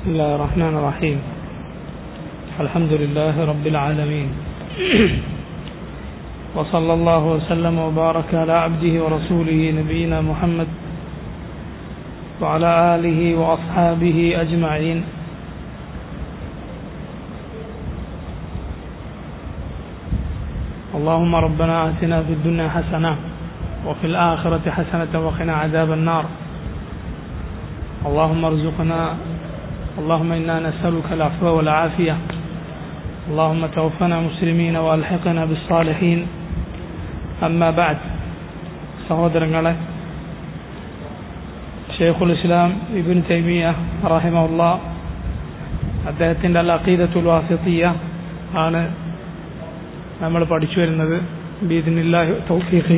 بسم الله الرحمن الرحيم الحمد لله رب العالمين وصلى الله وسلم وبارك على عبده ورسوله نبينا محمد وعلى آله وأصحابه أجمعين اللهم ربنا آتنا في الدنيا حسنة وفي الآخرة حسنة وقنا عذاب النار اللهم ارزقنا اللهم إنا نسألك العفو والعافية اللهم توفنا مسلمين والحقنا بالصالحين أما بعد സഹോദരങ്ങളെ ഷെയ്ഖുൽ ഇസ്ലാം ഇബിൻ തൈമിയ റഹിമുള്ള അദ്ദേഹത്തിൻ്റെ അൽ അഖീദത്തുൽ വാസിത്തിയ ആണ് നമ്മൾ പഠിച്ചു വരുന്നത് ബീദിനില്ലാഹി തൗഫീഖി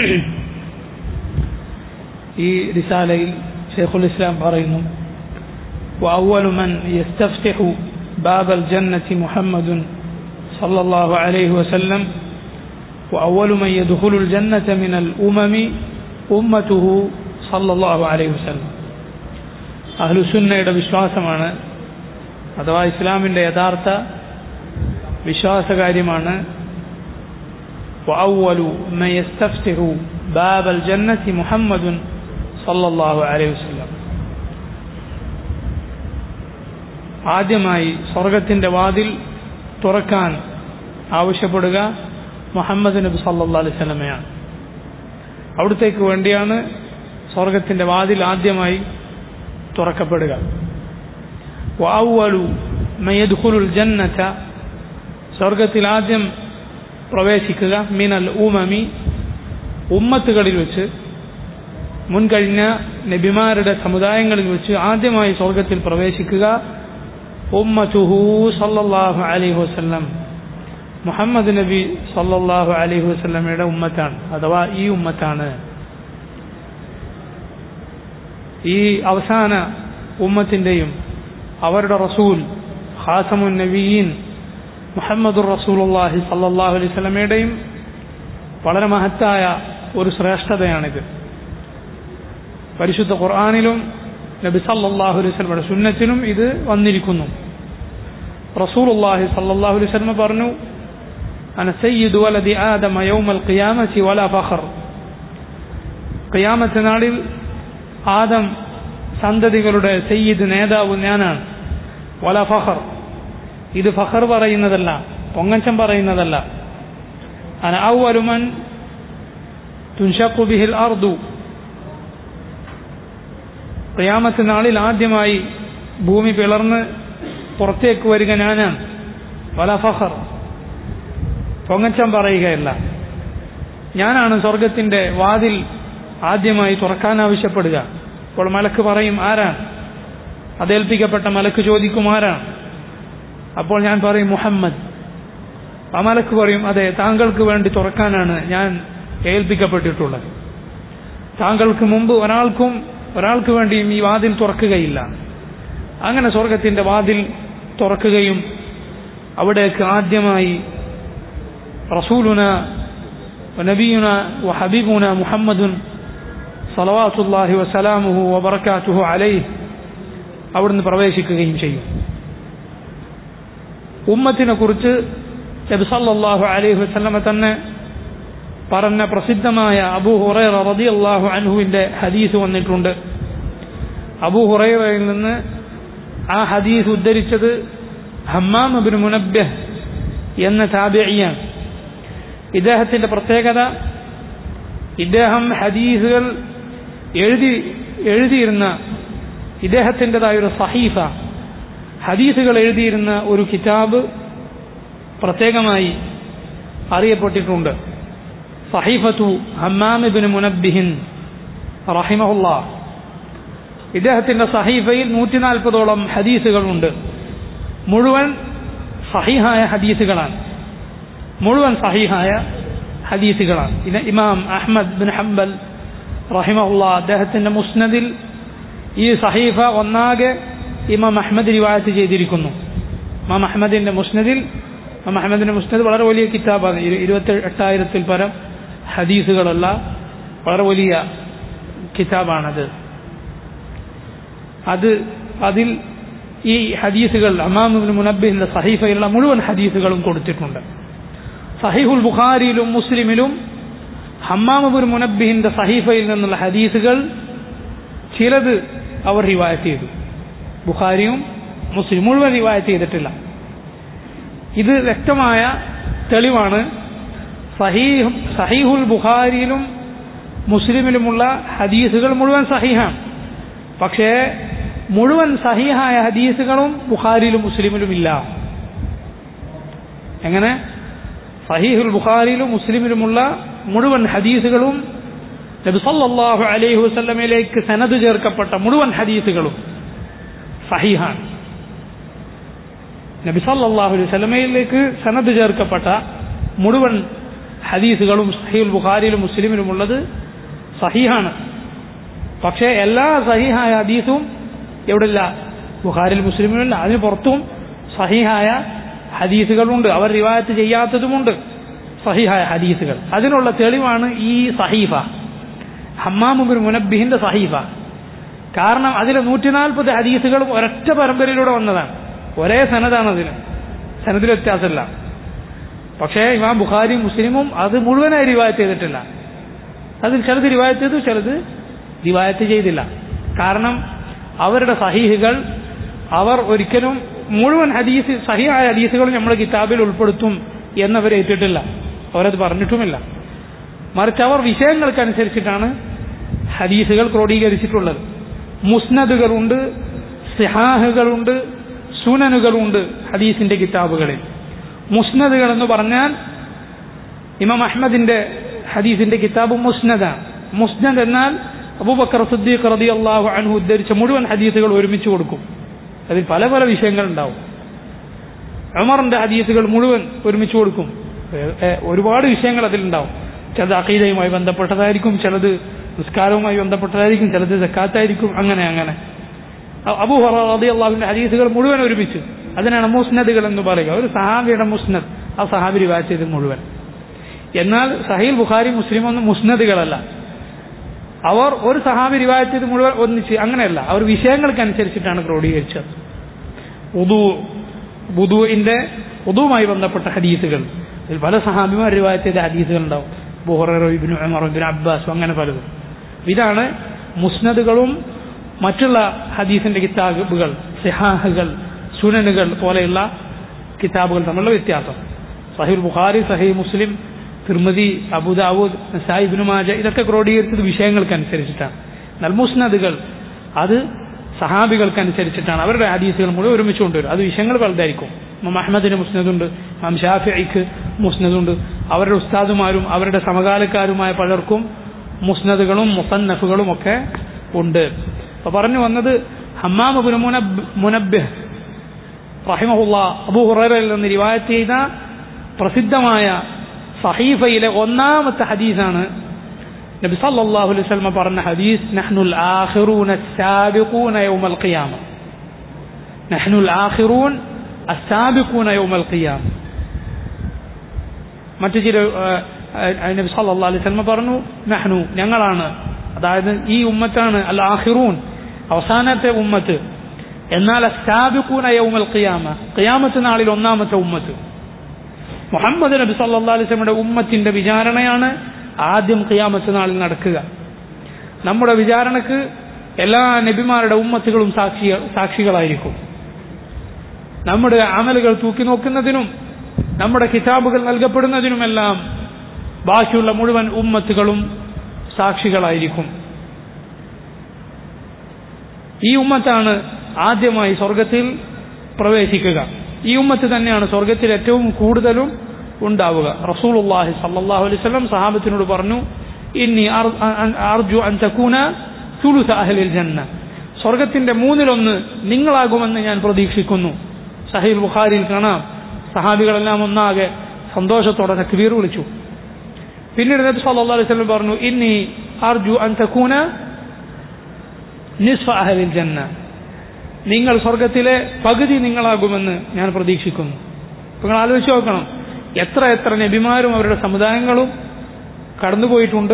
ഈ റിസാലയിൽ ഷെയ്ഖുൽ ഇസ്ലാം പറയുന്നു وأول من يستفتح باب الجنة محمد صلى الله عليه وسلم وأول من يدخل الجنة من الأمم أمته صلى الله عليه وسلم അഹ്ലുസുന്നയുടെ വിശ്വാസമാണ് അഥവാ ഇസ്ലാമിൻ്റെ യഥാർത്ഥ വിശ്വാസകാര്യമാണ് وأول من يستفتح باب الجنة محمد صلى الله عليه وسلم ആദ്യമായി സ്വർഗത്തിൻ്റെ വാതിൽ തുറക്കാൻ ആവശ്യപ്പെടുക മുഹമ്മദ് നബി സല്ലാ അലൈഹി സ്വലമയാണ് അവിടത്തേക്ക് വേണ്ടിയാണ് സ്വർഗത്തിൻ്റെ വാതിൽ ആദ്യമായി തുറക്കപ്പെടുക വാവലു മയദ്ഖുലുൽ ജന്നത സ്വർഗത്തിൽ ആദ്യം പ്രവേശിക്കുക മിനൽ ഉമമി ഉമ്മത്തുകളിൽ വെച്ച് മുൻകഴിഞ്ഞ നബിമാരുടെ സമുദായങ്ങളിൽ വെച്ച് ആദ്യമായി സ്വർഗത്തിൽ പ്രവേശിക്കുക ഉമ്മത്തുഹു സല്ലല്ലാഹു അലൈഹി വസല്ലം മുഹമ്മദ് നബി സല്ലല്ലാഹു അലൈഹി വസല്ലമയുടെ ഉമ്മത്താണ് അഥവാ ഈ ഉമ്മത്താണ് ഈ അവസാന ഉമ്മത്തിൻ്റെയും അവരുടെ റസൂൽ ഖാസമുൻ നബിയീൻ മുഹമ്മദുർ റസൂലുള്ളാഹി സല്ലല്ലാഹു അലൈഹി വസല്ലമയുടെയും വളരെ മഹത്തായ ഒരു ശ്രേഷ്ഠതയാണിത് പരിശുദ്ധ ഖുർആാനിലും നബി സല്ലല്ലാഹു അലൈഹി വസല്ലമയുടെ സുന്നത്തിലും ഇത് വന്നിരിക്കുന്നു റസൂലുള്ളാഹി സല്ലല്ലാഹു അലൈഹി വസല്ലമ പറഞ്ഞു അന സയ്യിദു വലദി ആദമ യൗമൽ ഖിയാമത്തി വല ഫഖർ ഖിയാമത്ത് നാളിൽ ആദം സന്തതികളുടെ സയ്യിദ് നേതാവ് ഞാനാണ് വല ഫഖർ ഇത് ഫഖർ പറയുന്നതല്ല പൊങ്ങച്ചം പറയുന്നതല്ല അന ഔവലുമൻ തുൻഷഖു ബിഹിൽ അർദു ഖിയാമത്ത് നാളിൽ ആദ്യമായി ഭൂമി പിളർന്ന് പുറത്തേക്ക് വരിക ഞാനാണ് വല ഫഖർ പൊങ്ങച്ചം പറയുകയല്ല ഞാനാണ് സ്വർഗത്തിന്റെ വാതിൽ ആദ്യമായി തുറക്കാൻ ആവശ്യപ്പെടുക അപ്പോൾ മലക്ക് പറയും ആരാണ് അതേൽപ്പിക്കപ്പെട്ട മലക്ക് ചോദിക്കും ആരാണ് അപ്പോൾ ഞാൻ പറയും മുഹമ്മദ് ആ മലക്ക് പറയും അതെ താങ്കൾക്ക് വേണ്ടി തുറക്കാനാണ് ഞാൻ ഏൽപ്പിക്കപ്പെട്ടിട്ടുള്ളത് താങ്കൾക്ക് മുമ്പ് ഒരാൾക്കും ഒരാൾക്ക് വേണ്ടിയും ഈ വാതിൽ തുറക്കുകയില്ല അങ്ങനെ സ്വർഗത്തിന്റെ വാതിൽ തുറക്കുകയും അവിടേക്ക് ആദ്യമായി റസൂലുന നബിയുന വഹബീബുന മുഹമ്മദുൻ സലവാത്തുല്ലാഹി വസലാമുഹു വബർക്കാത്തുഹു അലൈഹ് അവിടുന്ന് പ്രവേശിക്കുകയും ചെയ്യും ഉമ്മത്തിനെ കുറിച്ച് നബി സല്ലല്ലാഹു അലൈഹി വസല്ലമ തന്നെ പറഞ്ഞ പ്രസിദ്ധമായ അബൂ ഹുറൈറ റളിയല്ലാഹു അൻഹുവിന്റെ ഹദീസ് വന്നിട്ടുണ്ട് അബൂ ഹുറൈറയിൽ നിന്ന് ആ ഹദീസ് ഉദ്ധരിച്ചത് ഹമ്മാം ഇബ്നു മുനബ്ബഹ് എന്ന താബിഇയാണ് ഇദ്ദേഹത്തിന്റെ പ്രത്യേകത ഇദ്ദേഹം ഹദീസുകൾ എഴുതി എഴുതിയിരുന്ന ഇദ്ദേഹത്തിൻ്റെതായ ഒരു സഹീഫ ഹദീസുകൾ എഴുതിയിരുന്ന ഒരു കിതാബ് പ്രത്യേകമായി അറിയപ്പെട്ടിട്ടുണ്ട് സഹീഫത്തു ഹമ്മാമിബിന് മുനബിഹിൻ റഹിമഹുല്ല ഇദ്ദേഹത്തിന്റെ സഹീഫയിൽ നൂറ്റി നാൽപ്പതോളം ഹദീസുകളുണ്ട് മുഴുവൻ സഹിഹായ ഹദീസുകളാണ് മുഴുവൻ സഹിഹായ ഹദീസുകളാണ് ഇത് ഇമാം അഹ്മദ് ബിൻ ഹംബൽ റഹിമഹുല്ല അദ്ദേഹത്തിന്റെ മുസ്നദിൽ ഈ സഹീഫ ഒന്നാകെ ഇമാം അഹമ്മദ് റിവായത്ത് ചെയ്തിരിക്കുന്നു ഇമാം അഹമ്മദിന്റെ മുസ്നദിൽ ഇമാം അഹമ്മദിന്റെ മുസ്നദ് വളരെ വലിയ കിതാബാണ് ഇരുപത്തി എട്ടായിരത്തിൽ പരം ഹദീസുകളുള്ള വളരെ വലിയ കിതാബാണത് അത് അതിൽ ഈ ഹദീസുകൾ അമാമുബിൻ മുനബിന്റെ സഹീഫയിലുള്ള മുഴുവൻ ഹദീസുകളും കൊടുത്തിട്ടുണ്ട് സഹീഹുൽ ബുഖാരിയിലും മുസ്ലിമിലും ഹമ്മാമുബുൻ മുനബിഹിന്റെ സഹീഫയിൽ നിന്നുള്ള ഹദീസുകൾ ചിലത് അവർ റിവായത്ത് ചെയ്തു ബുഖാരിയും മുസ്ലിം മുഴുവൻ റിവായത്ത് ചെയ്തിട്ടില്ല ഇത് വ്യക്തമായ തെളിവാണ് സഹീഹ് സഹീഹുൽ ബുഖാരിയിലും മുസ്ലിമിലുമുള്ള ഹദീസുകൾ മുഴുവൻ സഹീഹാണ് പക്ഷേ മുഴുവൻ സഹീഹായ ഹദീസുകളും ബുഖാരിയിലും മുസ്ലിമിലും ഇല്ല എങ്ങനെ സഹീഹുൽ ബുഖാരിയിലും മുസ്ലിമിലുമുള്ള മുഴുവൻ ഹദീസുകളും നബി സല്ലല്ലാഹു അലൈഹി വസല്ലമയിലേക്ക് സനത് ചേർക്കപ്പെട്ട മുഴുവൻ ഹദീസുകളും സഹീഹാണ് നബി സല്ലല്ലാഹു അലൈഹി വസല്ലമയിലേക്ക് സനത് ചേർക്കപ്പെട്ട മുഴുവൻ ഹദീസുകളും സഹീൽ ബുഖാരിയിലും മുസ്ലിമിലുമുള്ളത് സഹീഹാണ് പക്ഷേ എല്ലാ സഹീഹായ ഹദീസും എവിടില്ല ബുഖാരിൽ മുസ്ലിമിലുമില്ല അതിന് പുറത്തും സഹീഹായ ഹദീസുകളുണ്ട് അവർ റിവായത്ത് ചെയ്യാത്തതുമുണ്ട് സഹീഹായ ഹദീസുകൾ അതിനുള്ള തെളിവാണ് ഈ സഹീഫ ഹമ്മാമുബിൻ മുനബിഹിന്റെ സഹീഫ കാരണം അതിലെ നൂറ്റി നാൽപ്പത് ഹദീസുകളും ഒരൊറ്റ പരമ്പരയിലൂടെ വന്നതാണ് ഒരേ സനതാണ് അതിന് സനദിൽ വ്യത്യാസമില്ല പക്ഷേ ഇമാം ബുഖാരിയും മുസ്ലിമും അത് മുഴുവനായി റിവായത്ത് ചെയ്തിട്ടില്ല അതിൽ ചിലത് റിവായത്ത് ചെയ്തു ചിലത് റിവായത്ത് ചെയ്തില്ല കാരണം അവരുടെ സഹീഹുകൾ അവർ ഒരിക്കലും മുഴുവൻ ഹദീസ് സഹിയായ ഹദീസുകളും നമ്മുടെ കിതാബിൽ ഉൾപ്പെടുത്തും എന്നവർ ഏറ്റിട്ടില്ല അവരത് പറഞ്ഞിട്ടുമില്ല മറിച്ച് അവർ വിഷയങ്ങൾക്കനുസരിച്ചിട്ടാണ് ഹദീസുകൾ ക്രോഡീകരിച്ചിട്ടുള്ളത് മുസ്നദുകളുണ്ട് സിഹാഹുകളുണ്ട് സുനനുകളുണ്ട് ഹദീസിന്റെ കിതാബുകളിൽ മുസ്നദുകൾ എന്ന് പറഞ്ഞാൽ ഇമാം അഹമ്മദിന്റെ ഹദീസിന്റെ കിതാബ് മുസ്നദാണ് മുസ്നദ് എന്നാൽ അബൂബക്കർ സിദ്ദീഖ് റതി അള്ളാഹു അൻഹു ഉദ്ധരിച്ച മുഴുവൻ ഹദീസുകൾ ഒരുമിച്ച് കൊടുക്കും അതിൽ പല പല വിഷയങ്ങൾ ഉണ്ടാവും ഉമറിന്റെ ഹദീസുകൾ മുഴുവൻ ഒരുമിച്ച് കൊടുക്കും ഒരുപാട് വിഷയങ്ങൾ അതിലുണ്ടാവും ചിലത് അഖീദയുമായി ബന്ധപ്പെട്ടതായിരിക്കും ചിലത് നിസ്കാരവുമായി ബന്ധപ്പെട്ടതായിരിക്കും ചിലത് സക്കാത്തായിരിക്കും അങ്ങനെ അങ്ങനെ അബൂ റതി അള്ളാഹുവിന്റെ ഹദീസുകൾ മുഴുവൻ ഒരുമിച്ച് അതിനാണ് മുസ്നദുകൾ എന്ന് പറയുക ഒരു സഹാബിയുടെ മുസ്നദ് ആ സഹാബി റിവാജ് ചെയ്ത് മുഴുവൻ എന്നാൽ സഹീൽ ബുഖാരി മുസ്ലിം ഒന്നും മുസ്നദുകളല്ല അവർ ഒരു സഹാബി റിവായത്ത് ചെയ്ത് മുഴുവൻ ഒന്നിച്ച് അങ്ങനെയല്ല അവർ വിഷയങ്ങൾക്കനുസരിച്ചിട്ടാണ് ക്രോഡീകരിച്ചത് ഉദു ബുദുവിന്റെ ഉദുവുമായി ബന്ധപ്പെട്ട ഹദീസുകൾ ഇതിൽ പല സഹാബിമാർ റിവായത്ത് ചെയ്ത ഹദീസുകൾ ഉണ്ടാവും ബുഹറോ ഇബിന് ഉമർ ഇബിൻ അബ്ബാസും അങ്ങനെ പലതും ഇതാണ് മുസ്നദുകളും മറ്റുള്ള ഹദീസിന്റെ കിതാബുകൾ സിഹാഹുകൾ സുനനുകൾ പോലെയുള്ള കിതാബുകൾ തമ്മിലുള്ള വ്യത്യാസം സഹീൽ ബുഖാരി സഹീ മുസ്ലിം തിർമതി അബുദാവൂദ് സാഹിബിന് മാജ ഇതൊക്കെ ക്രോഡീകരിച്ചത് വിഷയങ്ങൾക്കനുസരിച്ചിട്ടാണ് എന്നാൽ മുസ്നദുകൾ അത് സഹാബികൾക്കനുസരിച്ചിട്ടാണ് അവരുടെ ഹദീസുകൾ മുഴുവൻ ഒരുമിച്ച് കൊണ്ടുവരും അത് വിഷയങ്ങൾ വലുതായിരിക്കും ഇമാം അഹമ്മദിന് മുസ്നദുണ്ട് ഇമാം ഷാഫിക്ക് മുസ്നദുണ്ട് അവരുടെ ഉസ്താദുമാരും അവരുടെ സമകാലക്കാരുമായ പലർക്കും മുസ്നദുകളും മുസന്നഫുകളും ഒക്കെ ഉണ്ട് അപ്പൊ പറഞ്ഞു വന്നത് ഹമ്മാമുബിന് മുനബ്ബിഹ് റഹിമഹുല്ല അബൂ ഹുറയിൽ നിന്ന് റിവായത്ത് ചെയ്ത പ്രസിദ്ധമായ സഹീഫയിലെ ഒന്നാമത്തെ ഹദീസാണ് നബി സല്ലല്ലാഹു അലൈഹി വസല്ലം പറഞ്ഞ ഹദീസ് നഹ്നുൽ ആഖിറൂന അസ്സാബിഖൂന യൗമൽ ഖിയാമ നഹ്നുൽ ആഖിറൂൻ അസ്സാബിഖൂന യൗമൽ ഖിയാമ മറ്റു ചില നബി സല്ലല്ലാഹു അലൈഹി വസല്ലം പറഞ്ഞു നഹ്നു ഞങ്ങളാണ് അതായത് ഈ ഉമ്മത്താണ് അൽ ആഖിറൂൻ അവസാനത്തെ ഉമ്മത്ത് എന്നാൽ അസ്സാബിഖൂന യൗമൽ ഖിയാമ ഖിയാമത്ത് നാളിൽ ഒന്നാമത്തെ ഉമ്മത്ത് മുഹമ്മദ് നബി സല്ലാ അലിസ്ലമിയുടെ ഉമ്മത്തിന്റെ വിചാരണയാണ് ആദ്യം ഖിയാമത്ത് നാളിൽ നടക്കുക നമ്മുടെ വിചാരണക്ക് എല്ലാ നബിമാരുടെ ഉമ്മത്തുകളും സാക്ഷി സാക്ഷികളായിരിക്കും നമ്മുടെ അമലുകൾ തൂക്കി നോക്കുന്നതിനും നമ്മുടെ കിതാബുകൾ നൽകപ്പെടുന്നതിനുമെല്ലാം ബാക്കിയുള്ള മുഴുവൻ ഉമ്മത്തുകളും സാക്ഷികളായിരിക്കും ഈ ഉമ്മത്താണ് ആദ്യമായി സ്വർഗത്തിൽ പ്രവേശിക്കുക ഈ ഉമ്മത്ത് തന്നെയാണ് സ്വർഗത്തിൽ ഏറ്റവും കൂടുതലും ഉണ്ടാവുക റസൂലുള്ളാഹി സല്ലല്ലാഹു അലൈഹി വസല്ലം സഹാബത്തിനോട് പറഞ്ഞു ഇന്നി അർജു അൻ തകൂന സുലുസ അഹ്ലിൽ ജന്ന സ്വർഗത്തിന്റെ മൂന്നിലൊന്ന് നിങ്ങളാകുമെന്ന് ഞാൻ പ്രതീക്ഷിക്കുന്നു സഹീൽ ബുഖാരിയിൽ കാണാം സഹാബികളെല്ലാം ഒന്നാകെ സന്തോഷത്തോടെ തക്ബീർ വിളിച്ചു പിന്നീട് നബി സല്ലല്ലാഹു അലൈഹി വസല്ലം പറഞ്ഞു ഇന്നി അർജു അൻ തകൂന നിസ്ഫ അഹ്ലിൽ ജന്ന നിങ്ങൾ സ്വർഗത്തിലെ പകുതി നിങ്ങളാകുമെന്ന് ഞാൻ പ്രതീക്ഷിക്കുന്നു നിങ്ങൾ ആലോചിച്ച് നോക്കണം എത്ര എത്ര നബിമാരും അവരുടെ സമുദായങ്ങളും കടന്നുപോയിട്ടുണ്ട്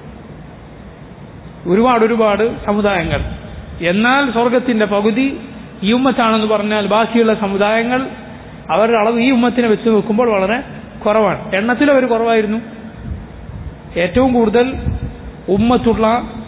ഒരുപാട് ഒരുപാട് സമുദായങ്ങൾ എന്നാൽ സ്വർഗത്തിന്റെ പകുതി ഈ ഉമ്മത്താണെന്ന് പറഞ്ഞാൽ ബാക്കിയുള്ള സമുദായങ്ങൾ അവരുടെ അളവ് ഈ ഉമ്മത്തിനെ വെച്ച് നോക്കുമ്പോൾ വളരെ കുറവാണ് എണ്ണത്തിൽ അവർ കുറവായിരുന്നു ഏറ്റവും കൂടുതൽ ഉമ്മത്തുള്ള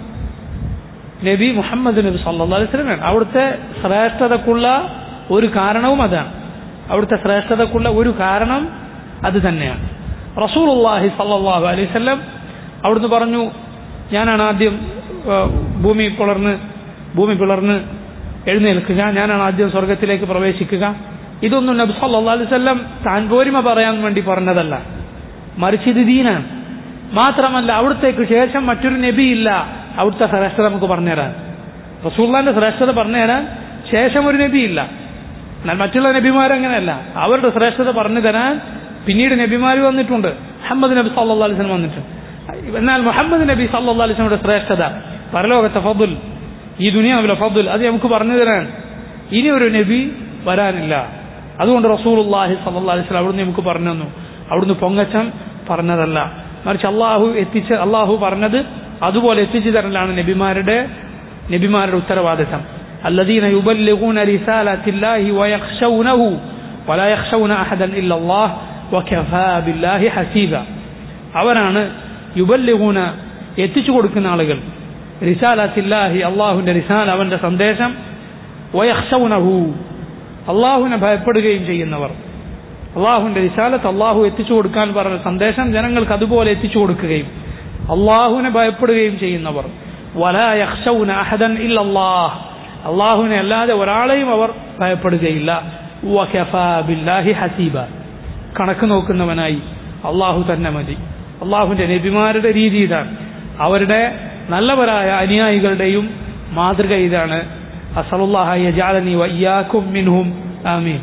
നബി മുഹമ്മദ് നബി സല്ലാ അലൈഹി സ്വലമാണ് അവിടുത്തെ ശ്രേഷ്ഠതക്കുള്ള ഒരു കാരണവും അതാണ് അവിടുത്തെ ശ്രേഷ്ഠതക്കുള്ള ഒരു കാരണം അത് തന്നെയാണ് റസൂലുള്ളാഹി സല്ലല്ലാഹു അലൈഹി വസല്ലം അവിടുന്ന് പറഞ്ഞു ഞാനാണ് ആദ്യം ആ, ഭൂമി പിളർന്ന് ഭൂമി പിളർന്ന് എഴുന്നേൽക്കുക ഞാനാണ് ആദ്യം സ്വർഗത്തിലേക്ക് പ്രവേശിക്കുക ഇതൊന്നും നബി സല്ലല്ലാഹു അലൈഹി വസല്ലം താൻ പോരിമ പറയാൻ വേണ്ടി പറഞ്ഞതല്ല മറിച്ച് ഇത് ദീനാണ് മാത്രമല്ല അവിടത്തേക്ക് ശേഷം മറ്റൊരു നബിയില്ല അവിടുത്തെ ശ്രേഷ്ഠത നമുക്ക് പറഞ്ഞുതരാൻ റസൂള്ളാന്റെ ശ്രേഷ്ഠത പറഞ്ഞുതരാൻ ശേഷം ഒരു നബിയില്ല എന്നാൽ മറ്റുള്ള നബിമാരങ്ങനെയല്ല അവരുടെ ശ്രേഷ്ഠത പറഞ്ഞു തരാൻ പിന്നീട് നബിമാർ വന്നിട്ടുണ്ട് മുഹമ്മദ് നബി സല്ലാ അലിസ്ലം വന്നിട്ടുണ്ട് എന്നാൽ മുഹമ്മദ് നബി സല്ലാ അലിസ്ലമിയുടെ ശ്രേഷ്ഠത പരലോകത്തെ ഫതുൽ ഈ ദുനിയാവിലെ ഫതുൽ അത് നമുക്ക് പറഞ്ഞു തരാൻ ഇനി ഒരു നബി വരാനില്ല അതുകൊണ്ട് റസൂലുള്ളാഹി സല്ലല്ലാഹു അലൈഹി വസല്ലം അവിടുന്ന് നമുക്ക് പറഞ്ഞു തന്നു അവിടുന്ന് പൊങ്ങച്ചം പറഞ്ഞതല്ല മറിച്ച് അള്ളാഹു എത്തിച്ച് അള്ളാഹു പറഞ്ഞത് അതുപോലെ എത്തിച്ചു തരലാണ് നബിമാരുടെ നബിമാരുടെ ഉത്തരവാദിത്തം الذين يبلغون رسالات الله ويخشونه ولا يخشون أحدا إلا الله وكفى بالله حسيبا അവരാണ് യുബല്ലിഗൂന എത്തിച്ചു കൊടുക്കുന്ന ആളുകൾ റിസാലത്തില്ലാഹി അള്ളാഹുവിന്റെ റിസാൽ അവന്റെ സന്ദേശം വയഹ്ഷൗനഹു അള്ളാഹുവിനെ ഭയപ്പെടുകയും ചെയ്യുന്നവർ അള്ളാഹുവിന്റെ റിസാലത്ത് അള്ളാഹു എത്തിച്ചു കൊടുക്കാൻ പറഞ്ഞ സന്ദേശം ജനങ്ങൾക്ക് അതുപോലെ എത്തിച്ചു കൊടുക്കുകയും അള്ളാഹുവിനെ ഭയപ്പെടുകയും ചെയ്യുന്നവർ വലാ യഖ്ഷൗന അഹദൻ ഇല്ലല്ലാഹ് അള്ളാഹുവിനെ അല്ലാതെ ഒരാളെയും അവർ ഭയപ്പെടുകയില്ല വകഫാ ബില്ലാഹി ഹസീബ കണക്ക് നോക്കുന്നവനായി അള്ളാഹു തന്നെ മതി അള്ളാഹുവിന്റെ നബിമാരുടെ രീതി ഇതാണ് അവരുടെ നല്ലവരായ അനുയായികളുടെയും മാതൃക ഇതാണ് അസലുല്ലാഹി വയ്യാക്കും മിൻഹും ആമീൻ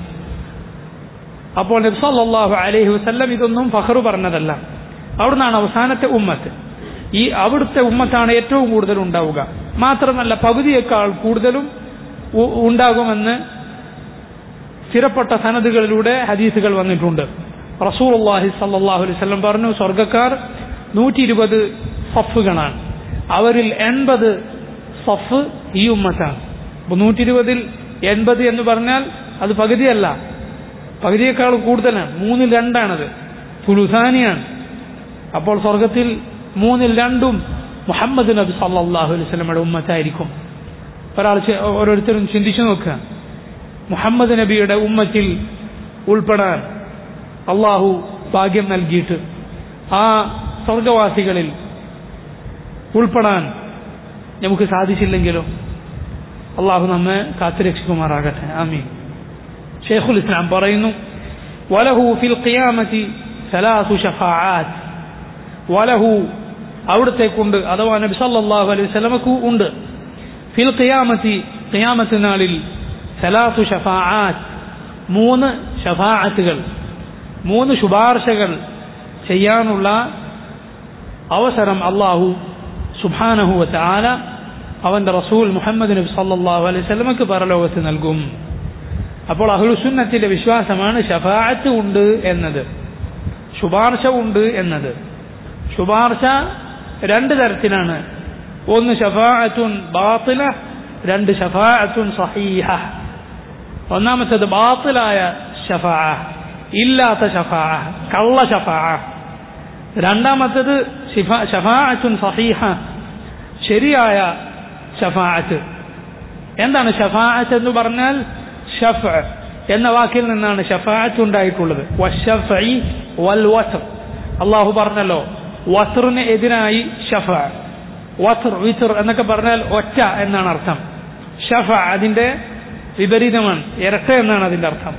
അപ്പോൾ നബ്സല്ലാഹു അലൈഹി വസല്ലം ഇതൊന്നും ഫഹറു പറഞ്ഞതല്ല അവിടുന്നാണ് അവസാനത്തെ ഉമ്മത്ത് ഈ അവിടുത്തെ ഉമ്മത്താണ് ഏറ്റവും കൂടുതൽ ഉണ്ടാവുക മാത്രമല്ല പകുതിയേക്കാൾ കൂടുതലും ഉ- ഉണ്ടാകുമെന്ന് സ്ഥിരപ്പെട്ട സനദുകളിലൂടെ ഹദീസുകൾ വന്നിട്ടുണ്ട് റസൂലുള്ളാഹി സല്ലല്ലാഹു അലൈഹി വസല്ലം പറഞ്ഞു സ്വർഗക്കാർ നൂറ്റി ഇരുപത് സഫുകളാണ് അവരിൽ എൺപത് സഫ് ഈ ഉമ്മത്താണ് അപ്പൊ നൂറ്റി ഇരുപതിൽ എൺപത് എന്ന് പറഞ്ഞാൽ അത് പകുതിയല്ല പകുതിയേക്കാൾ കൂടുതലാണ് മൂന്നിൽ രണ്ടാണത് തുലുസാനിയാണ് അപ്പോൾ സ്വർഗത്തിൽ മൂന്നിൽ രണ്ടും മുഹമ്മദ് നബി സല്ലല്ലാഹു അലൈഹി വസല്ലമയുടെ ഉമ്മത്തായിരിക്കും ഒരാൾ ചെ- ഓരോരുത്തരും ചിന്തിച്ചു നോക്കുക മുഹമ്മദ് നബിയുടെ ഉമ്മത്തിൽ ഉൾപ്പെടാൻ അള്ളാഹു ഭാഗ്യം നൽകിയിട്ട് ആ സ്വർഗവാസികളിൽ ഉൾപ്പെടാൻ നമുക്ക് സാധിച്ചില്ലെങ്കിലോ അള്ളാഹു നമ്മെ കാത്തുരക്ഷിക്കുമാറാകട്ടെ ആമീൻ ഷെയ്ഖുൽ ഇസ്ലാം പറയുന്നു വലഹു ഫിൽ ഖിയാമത്തി സലാസു ഷഫാആത്ത് വലഹു അവിടത്തേക്കുണ്ട് അഥവാ നബി സല്ലല്ലാഹു അലൈഹി വസല്ലമക്ക് ഉണ്ട് ഫിൽ ഖിയാമത്തി ഖിയാമത്ത് നാളിൽ സലാസു ഷഫാആത്ത് മൂന്ന് ഷഫാഅത്തുകൾ മൂന്ന് ശുപാർശകൾ ചെയ്യാനുള്ള അവസരം അള്ളാഹു സുബ്ഹാനഹു വതആല അവന്റെ റസൂൽ മുഹമ്മദ് നബി സല്ലല്ലാഹു അലൈഹി വസല്ലമക്ക് പരലോകത്ത് നൽകും അപ്പോൾ അഹ്ലുസുന്നത്തിന്റെ വിശ്വാസമാണ് ഷഫാഅത്ത് ഉണ്ട് എന്നത് ശുപാർശ ഉണ്ട് എന്നത് ശുപാർശ രണ്ട് തരത്തിലാണ് ഒന്ന് ഷഫാഅത്തുൻ ബാത്തില രണ്ട് ഷഫാഅത്തുൻ സഹീഹ ഒന്നാമത്തേത് ബാത്തിലായ ഷഫാ ഇല്ലാത്ത ഷഫാ കള്ള ഷഫാ രണ്ടാമത്തേത് ഷിഫ- ഷഫാഅത്തുൻ സഹീഹ ശരിയായ ഷഫാഅത്ത് എന്താണ് ഷഫാഅത്ത് എന്ന് പറഞ്ഞാൽ ഷഫ എന്ന വാക്കിൽ നിന്നാണ് ഷഫാഅത്ത് ഉണ്ടായിട്ടുള്ളത് വശഫഇ വൽ വത്ർ അള്ളാഹു പറഞ്ഞല്ലോ വത്റിന് എതിരായി ഷഫ വത്ർ വിത്ർ എന്നൊക്കെ പറഞ്ഞാൽ ഒറ്റ എന്നാണ് അർത്ഥം ഷഫ അതിന്റെ വിപരീതമാണ് ഇരട്ട എന്നാണ് അതിന്റെ അർത്ഥം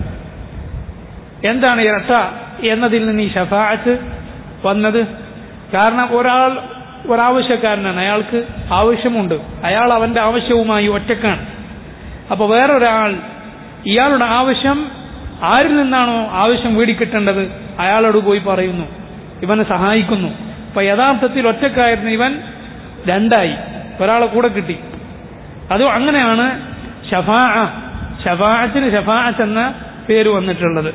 എന്താണ് ഇരട്ട എന്നതിൽ നിന്ന് ഈ ഷഫാഅത്ത് വന്നത് കാരണം ഒരാൾ ഒരാവശ്യക്കാരനാണ് അയാൾക്ക് ആവശ്യമുണ്ട് അയാൾ അവന്റെ ആവശ്യവുമായി ഒറ്റക്കാണ് അപ്പൊ വേറൊരാൾ ഇയാളുടെ ആവശ്യം ആരിൽ നിന്നാണോ ആവശ്യം വീടിക്കിട്ടേണ്ടത് അയാളോട് പോയി പറയുന്നു ഇവനെ സഹായിക്കുന്നു അപ്പൊ യഥാർത്ഥത്തിൽ ഒറ്റക്കായിരുന്ന ഇവൻ രണ്ടായി ഒരാളെ കൂടെ കിട്ടി അത് അങ്ങനെയാണ് ഷഫാ ഷഫാഅത്തിന് ഷഫാഅത്ത് എന്ന പേര് വന്നിട്ടുള്ളത്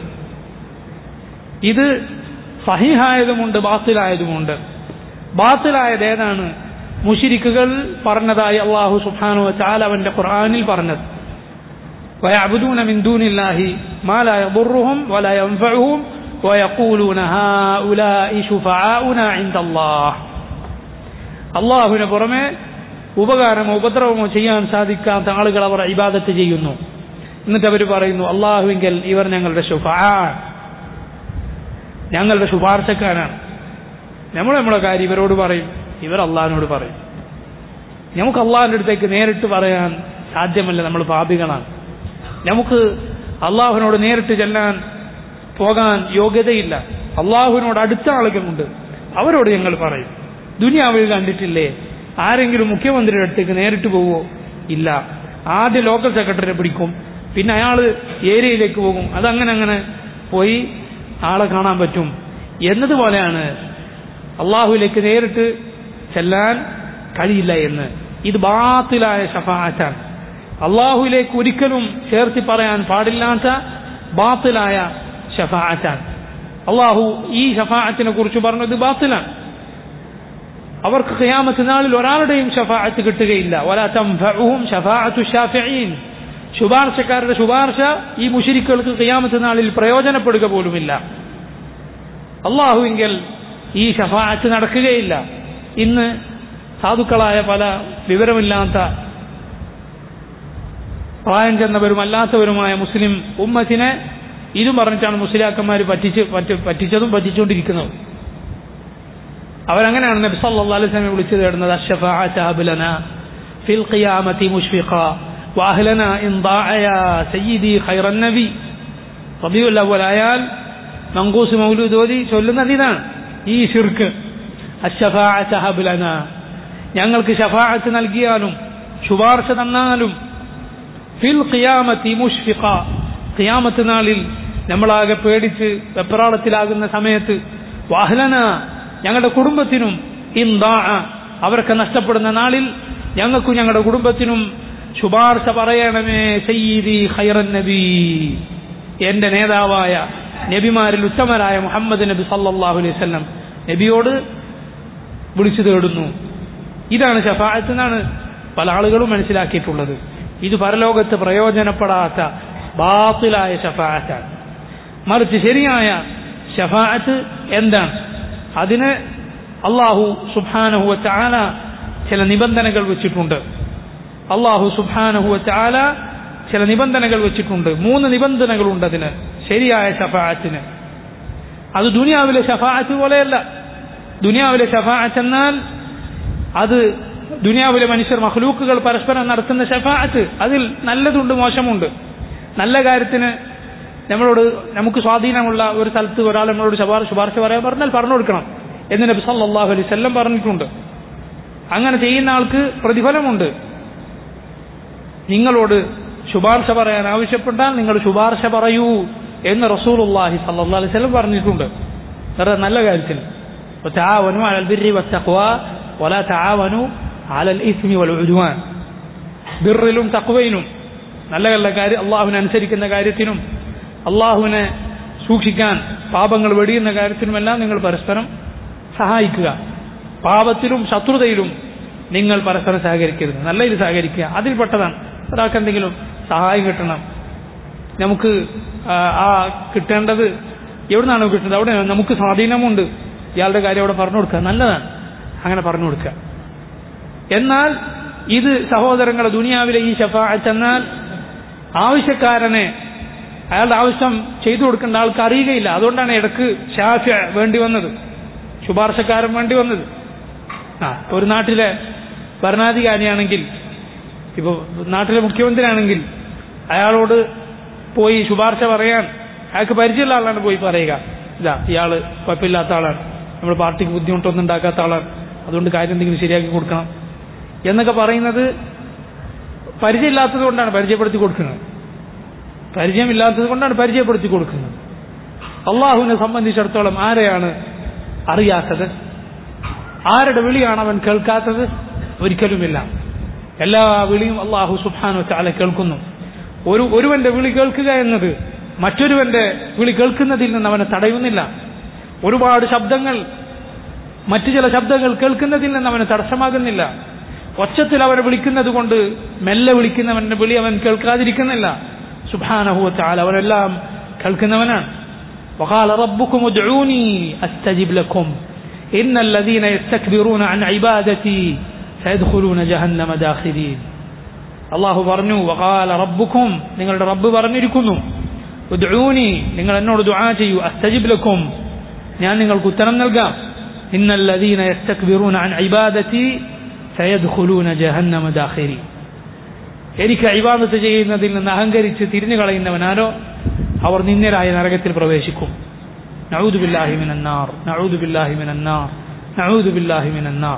ഇത് സഹിഹായതുമുണ്ട് ബാത്തിലായതുമുണ്ട് ബാത്തിലായത് ഏതാണ് മുഷിരിക്കുകൾ പറഞ്ഞതായി അള്ളാഹു സുബ്ഹാനഹു വതആല അവന്റെ ഖുർആനിൽ പറഞ്ഞത് ويعبدون من دون الله ما لا يضرهم ولا ينفعهم ويقولون هؤلاء شفعاؤنا عند الله അള്ളാഹുവിന് പുറമെ ഉപകാരമോ ഉപദ്രവമോ ചെയ്യാൻ സാധിക്കാത്ത ആളുകൾ അവർ ഇബാദത്ത് ചെയ്യുന്നു എന്നിട്ട് അവർ പറയുന്നു അള്ളാഹുവിങ്കൽ ഇവർ ഞങ്ങളുടെ ശുഫാ ഞങ്ങളുടെ ശുപാർശക്കാരാണ് നമ്മൾ നമ്മളെ കാര്യം ഇവരോട് പറയും ഇവർ അള്ളാഹിനോട് പറയും നമുക്ക് അള്ളാഹിൻ്റെ അടുത്തേക്ക് നേരിട്ട് പറയാൻ സാധ്യമല്ല നമ്മൾ പാപികളാണ് നമുക്ക് അള്ളാഹുവിനോട് നേരിട്ട് ചെല്ലാൻ പോകാൻ യോഗ്യതയില്ല അള്ളാഹുവിനോട് അടുത്ത ആളുകളുണ്ട് അവരോട് ഞങ്ങൾ പറയും ദുനിയാവിൽ കണ്ടിട്ടില്ലേ ആരെങ്കിലും മുഖ്യമന്ത്രിയുടെ അടുത്തേക്ക് നേരിട്ട് പോവോ ഇല്ല ആദ്യം ലോക്കൽ സെക്രട്ടറിയെ പിടിക്കും പിന്നെ അയാൾ ഏരിയയിലേക്ക് പോകും അതങ്ങനെ അങ്ങനെ പോയി ആളെ കാണാൻ പറ്റും എന്നതുപോലെയാണ് അള്ളാഹുവിലേക്ക് നേരിട്ട് ചെല്ലാൻ കഴിയില്ല എന്ന് ഇത് ബാത്തിലായ ഷഫാറ്റാണ് അള്ളാഹുവിലേക്ക് ഒരിക്കലും ചേർത്തി പറയാൻ പാടില്ലാത്ത ബാത്തിലായ ഷഫാറ്റാണ് അള്ളാഹു ഈ ഷഫാഅത്തിനെ കുറിച്ച് പറഞ്ഞത് ബാത്തിലാണ് അവർക്ക് ഖിയാമത്ത് നാളിൽ ഒരാളുടെയും ഷഫാഅത്ത് കിട്ടുകയില്ല വലാ തൻഫഉഹും ഷഫാഅത്തു ഷാഫിഈൻ ശുപാർശക്കാരുടെ ശുപാർശ ഈ മുഷിരിക്കൾക്ക് ഖിയാമത്ത് നാളിൽ പ്രയോജനപ്പെടുക പോലുമില്ല അള്ളാഹുവിങ്കൽ ഈ ഷഫാഅത്ത് നടക്കുകയില്ല ഇന്ന് സാധുക്കളായ പല വിവരമില്ലാത്ത പ്രായം ചെന്നവരും അല്ലാത്തവരുമായ മുസ്ലിം ഉമ്മത്തിനെ ഇതും പറഞ്ഞിട്ടാണ് മുസ്ലിയാക്കന്മാർ പറ്റിച്ച് പറ്റിച്ചതും പറ്റിച്ചുകൊണ്ടിരിക്കുന്നതും അവരങ്ങനെയാണ് നബി സല്ലല്ലാഹു അലൈഹി വസല്ലം വിളിച്ചു തേടുന്നത് അഷ്ഫാഅത ഹബ്ലന ഫിൽ ഖിയാമത്തി മുഷ്ഫിഖ വാഹ്ലന ഇൻ ضاع സയ്യിദി ഖൈറൻ നബി റബീഉൽ അവ്വൽ ആയാൽ മങ്കൂസ് മൗലൂദ് ഓതി ചൊല്ലുന്നത് ഇതാണ് ഈ ഷിർക്ക് അഷ്ഫാഅത ഹബ്ലന ഞങ്ങൾക്ക് ഷഫാഅത്ത് നൽകിയാലും ശുപാർശ തന്നാലും ഫിൽ ഖിയാമത്തി മുഷ്ഫിഖ ഖിയാമത്ത് നാളിൽ നമ്മളാകെ പേടിച്ച് വെപ്രാളത്തിലാകുന്ന സമയത്ത് വാഹ്ലന ഞങ്ങളുടെ കുടുംബത്തിനും ഇന്താ അവരൊക്കെ നഷ്ടപ്പെടുന്ന നാളിൽ ഞങ്ങൾക്കും ഞങ്ങളുടെ കുടുംബത്തിനും ശുപാർശ പറയണമേ സയ്യിദി ഖൈറൻ നബി എന്റെ നേതാവായ നബിമാരിൽ ഉത്തമരായ മുഹമ്മദ് നബി സല്ലല്ലാഹു അലൈഹി വസല്ലം നബിയോട് വിളിച്ചു തേടുന്നു ഇതാണ് ഷഫാഅത്ത് എന്നാണ് പല ആളുകളും മനസ്സിലാക്കിയിട്ടുള്ളത് ഇത് പരലോകത്ത് പ്രയോജനപ്പെടാത്ത ബാത്തിലായ ഷഫാഅത്താണ് മറിച്ച് ശരിയായ ഷഫാഅത്ത് എന്താണ് അതിന് അള്ളാഹു സുബാനഹുവ ചാല ചില നിബന്ധനകൾ വെച്ചിട്ടുണ്ട് അള്ളാഹു സുബാനഹുവ ചാല ചില നിബന്ധനകൾ വെച്ചിട്ടുണ്ട് മൂന്ന് നിബന്ധനകളുണ്ട് അതിന് ശരിയായ ഷഫാഅത്തിന് അത് ദുനിയാവിലെ ഷഫാഅത്ത് പോലെയല്ല ദുനിയാവിലെ ഷഫാഅത്ത് എന്നാൽ അത് ദുനിയാവിലെ മനുഷ്യർ മഹ്ലൂക്കുകൾ പരസ്പരം നടത്തുന്ന ഷഫാഅത്ത് അതിൽ നല്ലതുണ്ട് മോശമുണ്ട് നല്ല കാര്യത്തിന് നമ്മളോട് നമുക്ക് സ്വാധീനമുള്ള ഒരു സ്ഥലത്ത് ഒരാൾ നമ്മളോട് ശുപാർശ ശുപാർശ പറയാൻ പറഞ്ഞാൽ പറഞ്ഞു കൊടുക്കണം എന്ന് നബി സല്ലല്ലാഹു അലൈഹി വസല്ലം പറഞ്ഞിട്ടുണ്ട് അങ്ങനെ ചെയ്യുന്ന ആൾക്ക് പ്രതിഫലമുണ്ട് നിങ്ങളോട് ശുപാർശ പറയാൻ ആവശ്യപ്പെട്ടാൽ നിങ്ങൾ ശുപാർശ പറയൂ എന്ന് റസൂലുള്ളാഹി സല്ലല്ലാഹു അലൈഹി വസല്ലം പറഞ്ഞിട്ടുണ്ട് വേറെ നല്ല കാര്യത്തിന് وتعاونوا على البر والتقوى ولا تعاونوا على الإثم والعدوان ബിറിലും തക്വയിലും നല്ല നല്ല കാര്യം അള്ളാഹുവിനെ അനുസരിക്കുന്ന കാര്യത്തിനും അള്ളാഹുവിനെ സൂക്ഷിക്കാൻ പാപങ്ങൾ വെടിയുന്ന കാര്യത്തിനുമെല്ലാം നിങ്ങൾ പരസ്പരം സഹായിക്കുക പാപത്തിലും ശത്രുതയിലും നിങ്ങൾ പരസ്പരം സഹകരിക്കരുത് നല്ല ഇത് സഹകരിക്കുക അതിൽപ്പെട്ടതാണ് ഒരാൾക്ക് എന്തെങ്കിലും സഹായം കിട്ടണം നമുക്ക് ആ കിട്ടേണ്ടത് എവിടുന്നാണ് കിട്ടുന്നത് അവിടെ നമുക്ക് സ്വാധീനമുണ്ട് ഇയാളുടെ കാര്യം അവിടെ പറഞ്ഞു കൊടുക്കുക നല്ലതാണ് അങ്ങനെ പറഞ്ഞു കൊടുക്കുക എന്നാൽ ഇത് സഹോദരങ്ങളെ ദുനിയാവിലെ ഈ ഷഫാഅത്ത് എന്നാൽ ആവശ്യക്കാരനെ അയാളുടെ ആവശ്യം ചെയ്തു കൊടുക്കേണ്ട ആൾക്ക് അറിയുകയില്ല അതുകൊണ്ടാണ് ഇടക്ക് ഷാഫി വേണ്ടി വന്നത് ശുപാർശക്കാരൻ വേണ്ടി വന്നത് ആ ഒരു നാട്ടിലെ ഭരണാധികാരിയാണെങ്കിൽ ഇപ്പോൾ നാട്ടിലെ മുഖ്യമന്ത്രിയാണെങ്കിൽ അയാളോട് പോയി ശുപാർശ പറയാൻ അയാൾക്ക് പരിചയമുള്ള ആളാണ് പോയി പറയുക ഇതാ ഇയാള് കുഴപ്പമില്ലാത്ത ആളാണ് നമ്മൾ പാർട്ടിക്ക് ബുദ്ധിമുട്ടൊന്നും ഉണ്ടാക്കാത്ത ആളാണ് അതുകൊണ്ട് കാര്യം എന്തെങ്കിലും ശരിയാക്കി കൊടുക്കണം എന്നൊക്കെ പറയുന്നത് പരിചയമില്ലാത്തത് കൊണ്ടാണ് പരിചയപ്പെടുത്തി കൊടുക്കുന്നത് പരിചയമില്ലാത്തത് കൊണ്ടാണ് പരിചയപ്പെടുത്തി കൊടുക്കുന്നത് അള്ളാഹുവിനെ സംബന്ധിച്ചിടത്തോളം ആരെയാണ് അറിയാത്തത് ആരുടെ വിളിയാണ് അവൻ കേൾക്കാത്തത് ഒരിക്കലുമില്ല എല്ലാ വിളിയും അള്ളാഹു സുബാനു ചാല കേൾക്കുന്നു ഒരു ഒരുവന്റെ വിളി കേൾക്കുക എന്നത് മറ്റൊരുവന്റെ വിളി കേൾക്കുന്നതിൽ നിന്ന് അവനെ തടയുന്നില്ല ഒരുപാട് ശബ്ദങ്ങൾ മറ്റു ചില ശബ്ദങ്ങൾ കേൾക്കുന്നതിൽ നിന്ന് അവന് തടസ്സമാകുന്നില്ല ഒച്ചത്തിൽ അവനെ വിളിക്കുന്നത് കൊണ്ട് മെല്ലെ വിളിക്കുന്നവന്റെ വിളി അവൻ കേൾക്കാതിരിക്കുന്നില്ല സുബ്ഹാനഹു വതആല അവനെല്ലാം കേൾക്കുന്നവനാണ് وقال ربكم ادعوني استجب لكم ان الذين يستكبرون عن عبادتي سيدخلون جهنم داخلين അള്ളാഹു പറഞ്ഞു വകാല റബ്ബുക്കും നിങ്ങളുടെ റബ്ബ് പറഞ്ഞിരിക്കുന്നു ഉദ്ഊനി നിങ്ങൾ എന്നോട് ദുആ ചെയ്യൂ അസ്തജിബ് ലക്കും ഞാൻ നിങ്ങൾക്ക് ഉത്തരം നൽകാം ഇന്നല്ലദീന യസ്തക്ബിറൂന അൻ ഇബാദതി സയദ്ഖുലൂന ജഹന്നമ ദാഖിരി എനിക്ക് ഇബാദത്ത് ചെയ്യുന്നതിൽ നിന്ന് അഹങ്കരിച്ച് തിരിഞ്ഞു കളയുന്നവനാരോ അവർ നിന്ദരായ നരകത്തിൽ പ്രവേശിക്കും നഊദു ബില്ലാഹി മിനന്നാർ നഊദു ബില്ലാഹി മിനന്നാർ നഊദു ബില്ലാഹി മിനന്നാർ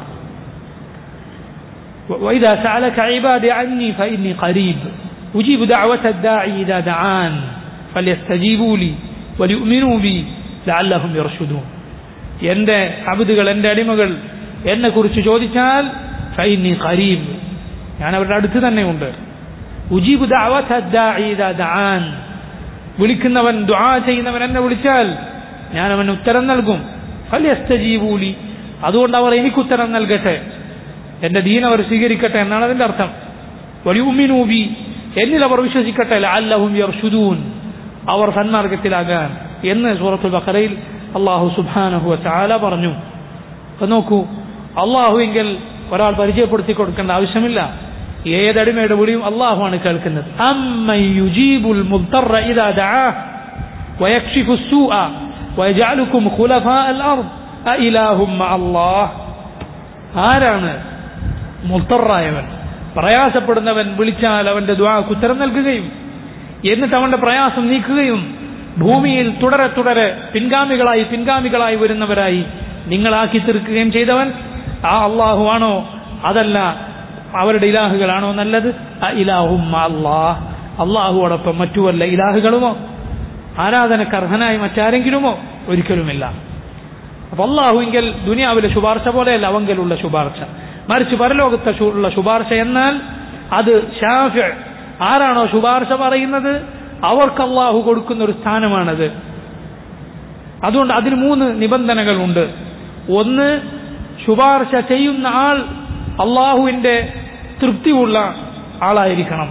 وإذا سألك عبادي عني فإني قريب أجيب دعوة الداعي إذا دعان فليستجيبوا لي وليؤمنوا بي لعلهم يرشدون എൻ്റെ അബുദുകൾ എൻ്റെ അടിമകൾ എന്നെ കുറിച്ച് ചോദിച്ചാൽ ഫൈനി ഖരീബ് ഞാൻ അവരുടെ അടുത്ത് തന്നെ ഉണ്ട് ഉജീബ് ദാൻ വിളിക്കുന്നവൻ ദുആ ചെയ്യുന്നവൻ എന്നെ വിളിച്ചാൽ ഞാൻ അവന് ഉത്തരം നൽകും ഫലിയസ്തജീബൂലി അതുകൊണ്ട് അവർ എനിക്ക് ഉത്തരം നൽകട്ടെ എന്റെ ദീൻ അവർ സ്വീകരിക്കട്ടെ എന്നാണ് അതിന്റെ അർത്ഥം വലിയുമിനൂബി എന്നിൽ അവർ വിശ്വസിക്കട്ടെ അല്ലഹും യർഷുദൂൻ അവർ സന്മാർഗത്തിലാകാൻ എന്ന് സൂറത്തുൽ ബഖറയിൽ അള്ളാഹു സുബാനഹു ചാല പറഞ്ഞു അപ്പൊ നോക്കൂ അള്ളാഹുവെങ്കിൽ ഒരാൾ പരിചയപ്പെടുത്തി കൊടുക്കേണ്ട ആവശ്യമില്ല ഏതടിമയുടെ വിളിയും അള്ളാഹുവാണ് കേൾക്കുന്നത് അമ്മയുജീബുൽ മുദ്ദറ ഇദാ ദഅാ ويكشف السوء ويجعلكم خلفاء الأرض أإله مع الله ആരാണ് മുത്തറായവൻ പ്രയാസപ്പെടുന്നവൻ വിളിച്ചാൽ അവന്റെ ദ്വാക്ക് ഉത്തരം നൽകുകയും എന്നിട്ട് അവന്റെ പ്രയാസം നീക്കുകയും ഭൂമിയിൽ തുടരെ തുടരെ പിൻഗാമികളായി പിൻഗാമികളായി വരുന്നവരായി നിങ്ങളാക്കി തീർക്കുകയും ചെയ്തവൻ ആ അള്ളാഹു ആണോ അതല്ല അവരുടെ ഇലാഹുകളാണോ നല്ലത് ആ ഇലാഹും അള്ളാഹ് അള്ളാഹുവോടൊപ്പം മറ്റു വല്ല ഇലാഹുകളുമോ ആരാധനക്ക് അർഹനായി മറ്റാരെങ്കിലുമോ ഒരിക്കലുമില്ല അപ്പൊ അള്ളാഹുവിങ്കൽ ദുനിയാവിലെ ശുപാർശ പോലെയല്ല അവങ്കലുള്ള ശുപാർശ മറിച്ച് പരലോകത്തെ ഉള്ള ശുപാർശ എന്നാൽ അത് ഷാഫി ആരാണോ ശുപാർശ പറയുന്നത് അവർക്ക് അള്ളാഹു കൊടുക്കുന്ന ഒരു സ്ഥാനമാണത് അതുകൊണ്ട് അതിന് മൂന്ന് നിബന്ധനകളുണ്ട് ഒന്ന് ശുപാർശ ചെയ്യുന്ന ആൾ അള്ളാഹുവിന്റെ തൃപ്തിയുള്ള ആളായിരിക്കണം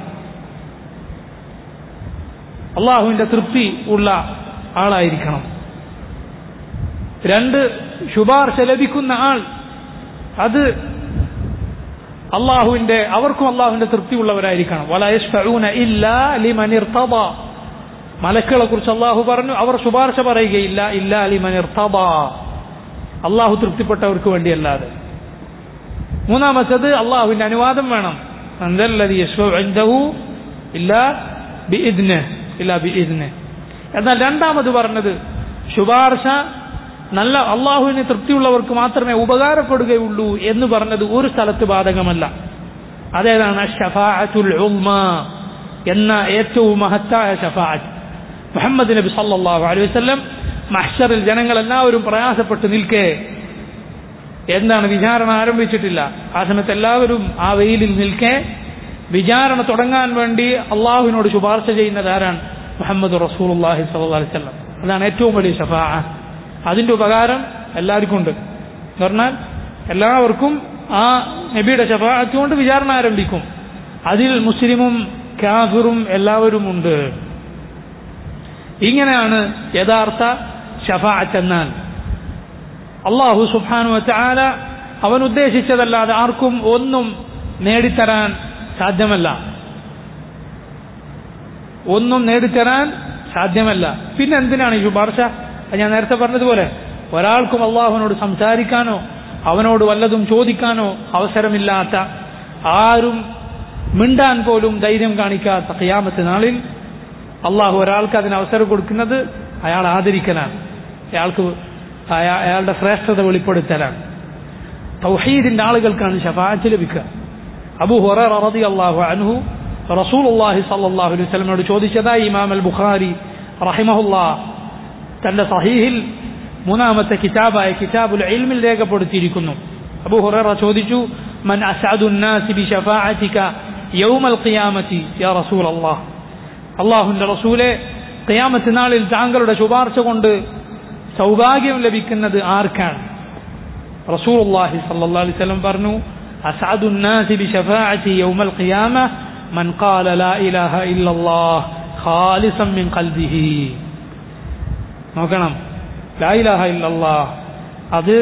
അള്ളാഹുവിന്റെ തൃപ്തി ഉള്ള ആളായിരിക്കണം രണ്ട് ശുപാർശ ലഭിക്കുന്ന ആൾ അത് അള്ളാഹുവിന്റെ അവർക്കും അള്ളാഹുവിന്റെ തൃപ്തിയുള്ളവരായിരിക്കണം വലയഷ്ഫഊന ഇല്ലാ ലിമൻ ഇർതദ മലക്കുകളെ കുറിച്ച് അള്ളാഹു പറഞ്ഞു അവർ ശുപാർശ പറയുകയില്ല ഇല്ലാ ലിമൻ ഇർതദ അള്ളാഹു തൃപ്തിപ്പെട്ടവർക്ക് വേണ്ടിയല്ലാതെ മൂന്നാമത്തത് അള്ളാഹുവിന്റെ അനുവാദം വേണം അന്തല്ലതി യശ്വഹു ഇല്ല ബിഇദ്ന് ഇല്ല ബിഇദ്ന് എന്നാൽ രണ്ടാമത് പറഞ്ഞത് ശുപാർശ നല്ല അള്ളാഹുവിന് തൃപ്തിയുള്ളവർക്ക് മാത്രമേ ഉപകാരപ്പെടുകയുള്ളൂ എന്ന് പറഞ്ഞത് ഒരു സ്ഥലത്ത് ബാധകമല്ല അതേതാണ് ഷഫാഅത്തുൽ ഉൽമ എന്ന ഏറ്റവും മഹത്തായ ഷഫാഅത്ത് മുഹമ്മദ് നബി സല്ലല്ലാഹു അലൈഹി വസല്ലം മഹ്ഷറിൽ ജനങ്ങൾ എല്ലാവരും പ്രയാസപ്പെട്ട് നിൽക്കേ എന്താണ് വിചാരണ ആരംഭിച്ചിട്ടില്ല ആ സമയത്ത് എല്ലാവരും ആ വെയിലിൽ നിൽക്കെ വിചാരണ തുടങ്ങാൻ വേണ്ടി അള്ളാഹുവിനോട് ശുപാർശ ചെയ്യുന്നത് ആരാണ് മുഹമ്മദ് റസൂലുള്ളാഹി സ്വല്ലല്ലാഹു അലൈഹി വസല്ലം അതാണ് ഏറ്റവും വലിയ ഷഫാഅ അതിന്റെ ഉപകാരം എല്ലാവർക്കും ഉണ്ട് എന്ന് പറഞ്ഞാൽ എല്ലാവർക്കും ആ നബിയുടെ ഷഫാഅത്ത് കൊണ്ട് വിചാരണ ആരംഭിക്കും അതിൽ മുസ്ലിമും കാഫിറും എല്ലാവരും ഉണ്ട് ഇങ്ങനെയാണ് യഥാർത്ഥ ഷഫാഅത്ത് എന്നാൽ അള്ളാഹു സുബ്ഹാനു വതആല അവൻ ഉദ്ദേശിച്ചതല്ലാതെ ആർക്കും ഒന്നും നേടിത്തരാൻ സാധ്യമല്ല ഒന്നും നേടിത്തരാൻ സാധ്യമല്ല പിന്നെ എന്തിനാണ് ഈ ശുപാർശ ഞാൻ നേരത്തെ പറഞ്ഞതുപോലെ ഒരാൾക്കും അള്ളാഹുവിനോട് സംസാരിക്കാനോ അവനോട് വല്ലതും ചോദിക്കാനോ അവസരമില്ലാത്ത ആരും മിണ്ടാൻ പോലും ധൈര്യം കാണിക്കാത്ത ഖിയാമത്ത് നാളിൽ അള്ളാഹു ഒരാൾക്ക് അതിന് അവസരം കൊടുക്കുന്നത് അയാൾ ആദരിക്കലാണ് അയാൾക്ക് അയാളുടെ ശ്രേഷ്ഠത വെളിപ്പെടുത്തലാണ് തൗഹീദിന്റെ ആളുകൾക്കാണ് ഷഫാഅത്ത് ലഭിക്കുക അബു ഹുറൈറ റളിയല്ലാഹു അൻഹു റസൂലുള്ളാഹി സ്വല്ലല്ലാഹു അലൈഹി വസല്ലമയോട് ചോദിച്ചതായി ഇമാം അൽ ബുഖാരി റഹിമഹുല്ലാ തന്റെ സഹീഹിൽ മൂന്നാമത്തെ കിതാബായ കിതാബുൽ ഇൽമിൽ രേഖപ്പെടുത്തിയിരിക്കുന്നു അബു ഹുറൈറ ചോദിച്ചു മൻ അസ്അദു الناس بشفاعتك يوم القيامة يا رسول الله അള്ളാഹുവിന്റെ റസൂലെ ഖിയാമത്ത് നാളിൽ താങ്കളുടെ ശുപാർശ കൊണ്ട് സൗഭാഗ്യം ലഭിക്കുന്നത് ആർക്കാണ് റസൂലുള്ളാഹി സ്വല്ലല്ലാഹു അലൈഹി വസല്ലം പറഞ്ഞു أسعد الناس بشفاعتي يوم القيامة من قال لا إله إلا الله ഖാലിസം മിൻ ഖൽബിഹി നോക്കണം ലാ ഇലാഹ ഇല്ലല്ലാഹ് അത്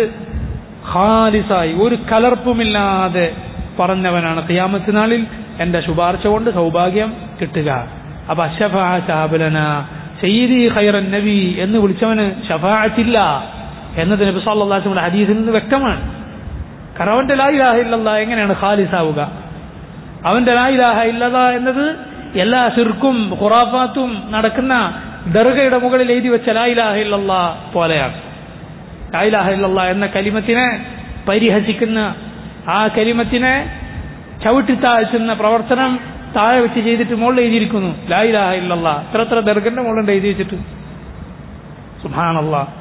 ഖാലിസായി ഒരു കലർപ്പുമില്ലാതെ പറഞ്ഞവനാണ് ഖിയാമത്ത് നാളിൽ എന്റെ ശുപാർശ കൊണ്ട് സൗഭാഗ്യം കിട്ടുക അപ്പൊ അഷഫാ ചാബലന സയ്യിദി ഖൈറൻ നബി എന്ന് വിളിച്ചവന് ഷഫാഅത്തില്ല എന്നത് നബി സല്ലല്ലാഹു അലൈഹി വസല്ലം ഹദീസിൽ നിന്ന് വ്യക്തമാണ് കാരണം അവന്റെ ലാ ഇലാഹ ഇല്ലല്ലാഹ് എങ്ങനെയാണ് ഖാലിസാവുക അവന്റെ ലാ ഇലാഹ ഇല്ലല്ലാഹ് എന്നത് എല്ലാ ശിർക്കും ഖുറാഫാത്തും നടക്കുന്ന ദർഗയുടെ മുകളിൽ എഴുതി വെച്ച ലാ ഇലാഹ ഇല്ലല്ലാഹ് പോലെയാണ് ലാ ഇലാഹ ഇല്ലല്ലാഹ് എന്ന കലിമത്തിനെ പരിഹസിക്കുന്ന ആ കലിമത്തിനെ ചവിട്ടിത്താഴ്ത്തുന്ന പ്രവർത്തനം താഴെ വെച്ച് ചെയ്തിട്ട് മുകളിൽ എഴുതിയിരിക്കുന്നു ലാ ഇലാഹ ഇല്ലല്ലാഹ് എത്ര എത്ര ദർഗന്റെ മുകളിൽ എഴുതി വെച്ചിട്ട് സുബ്ഹാനല്ലാഹ്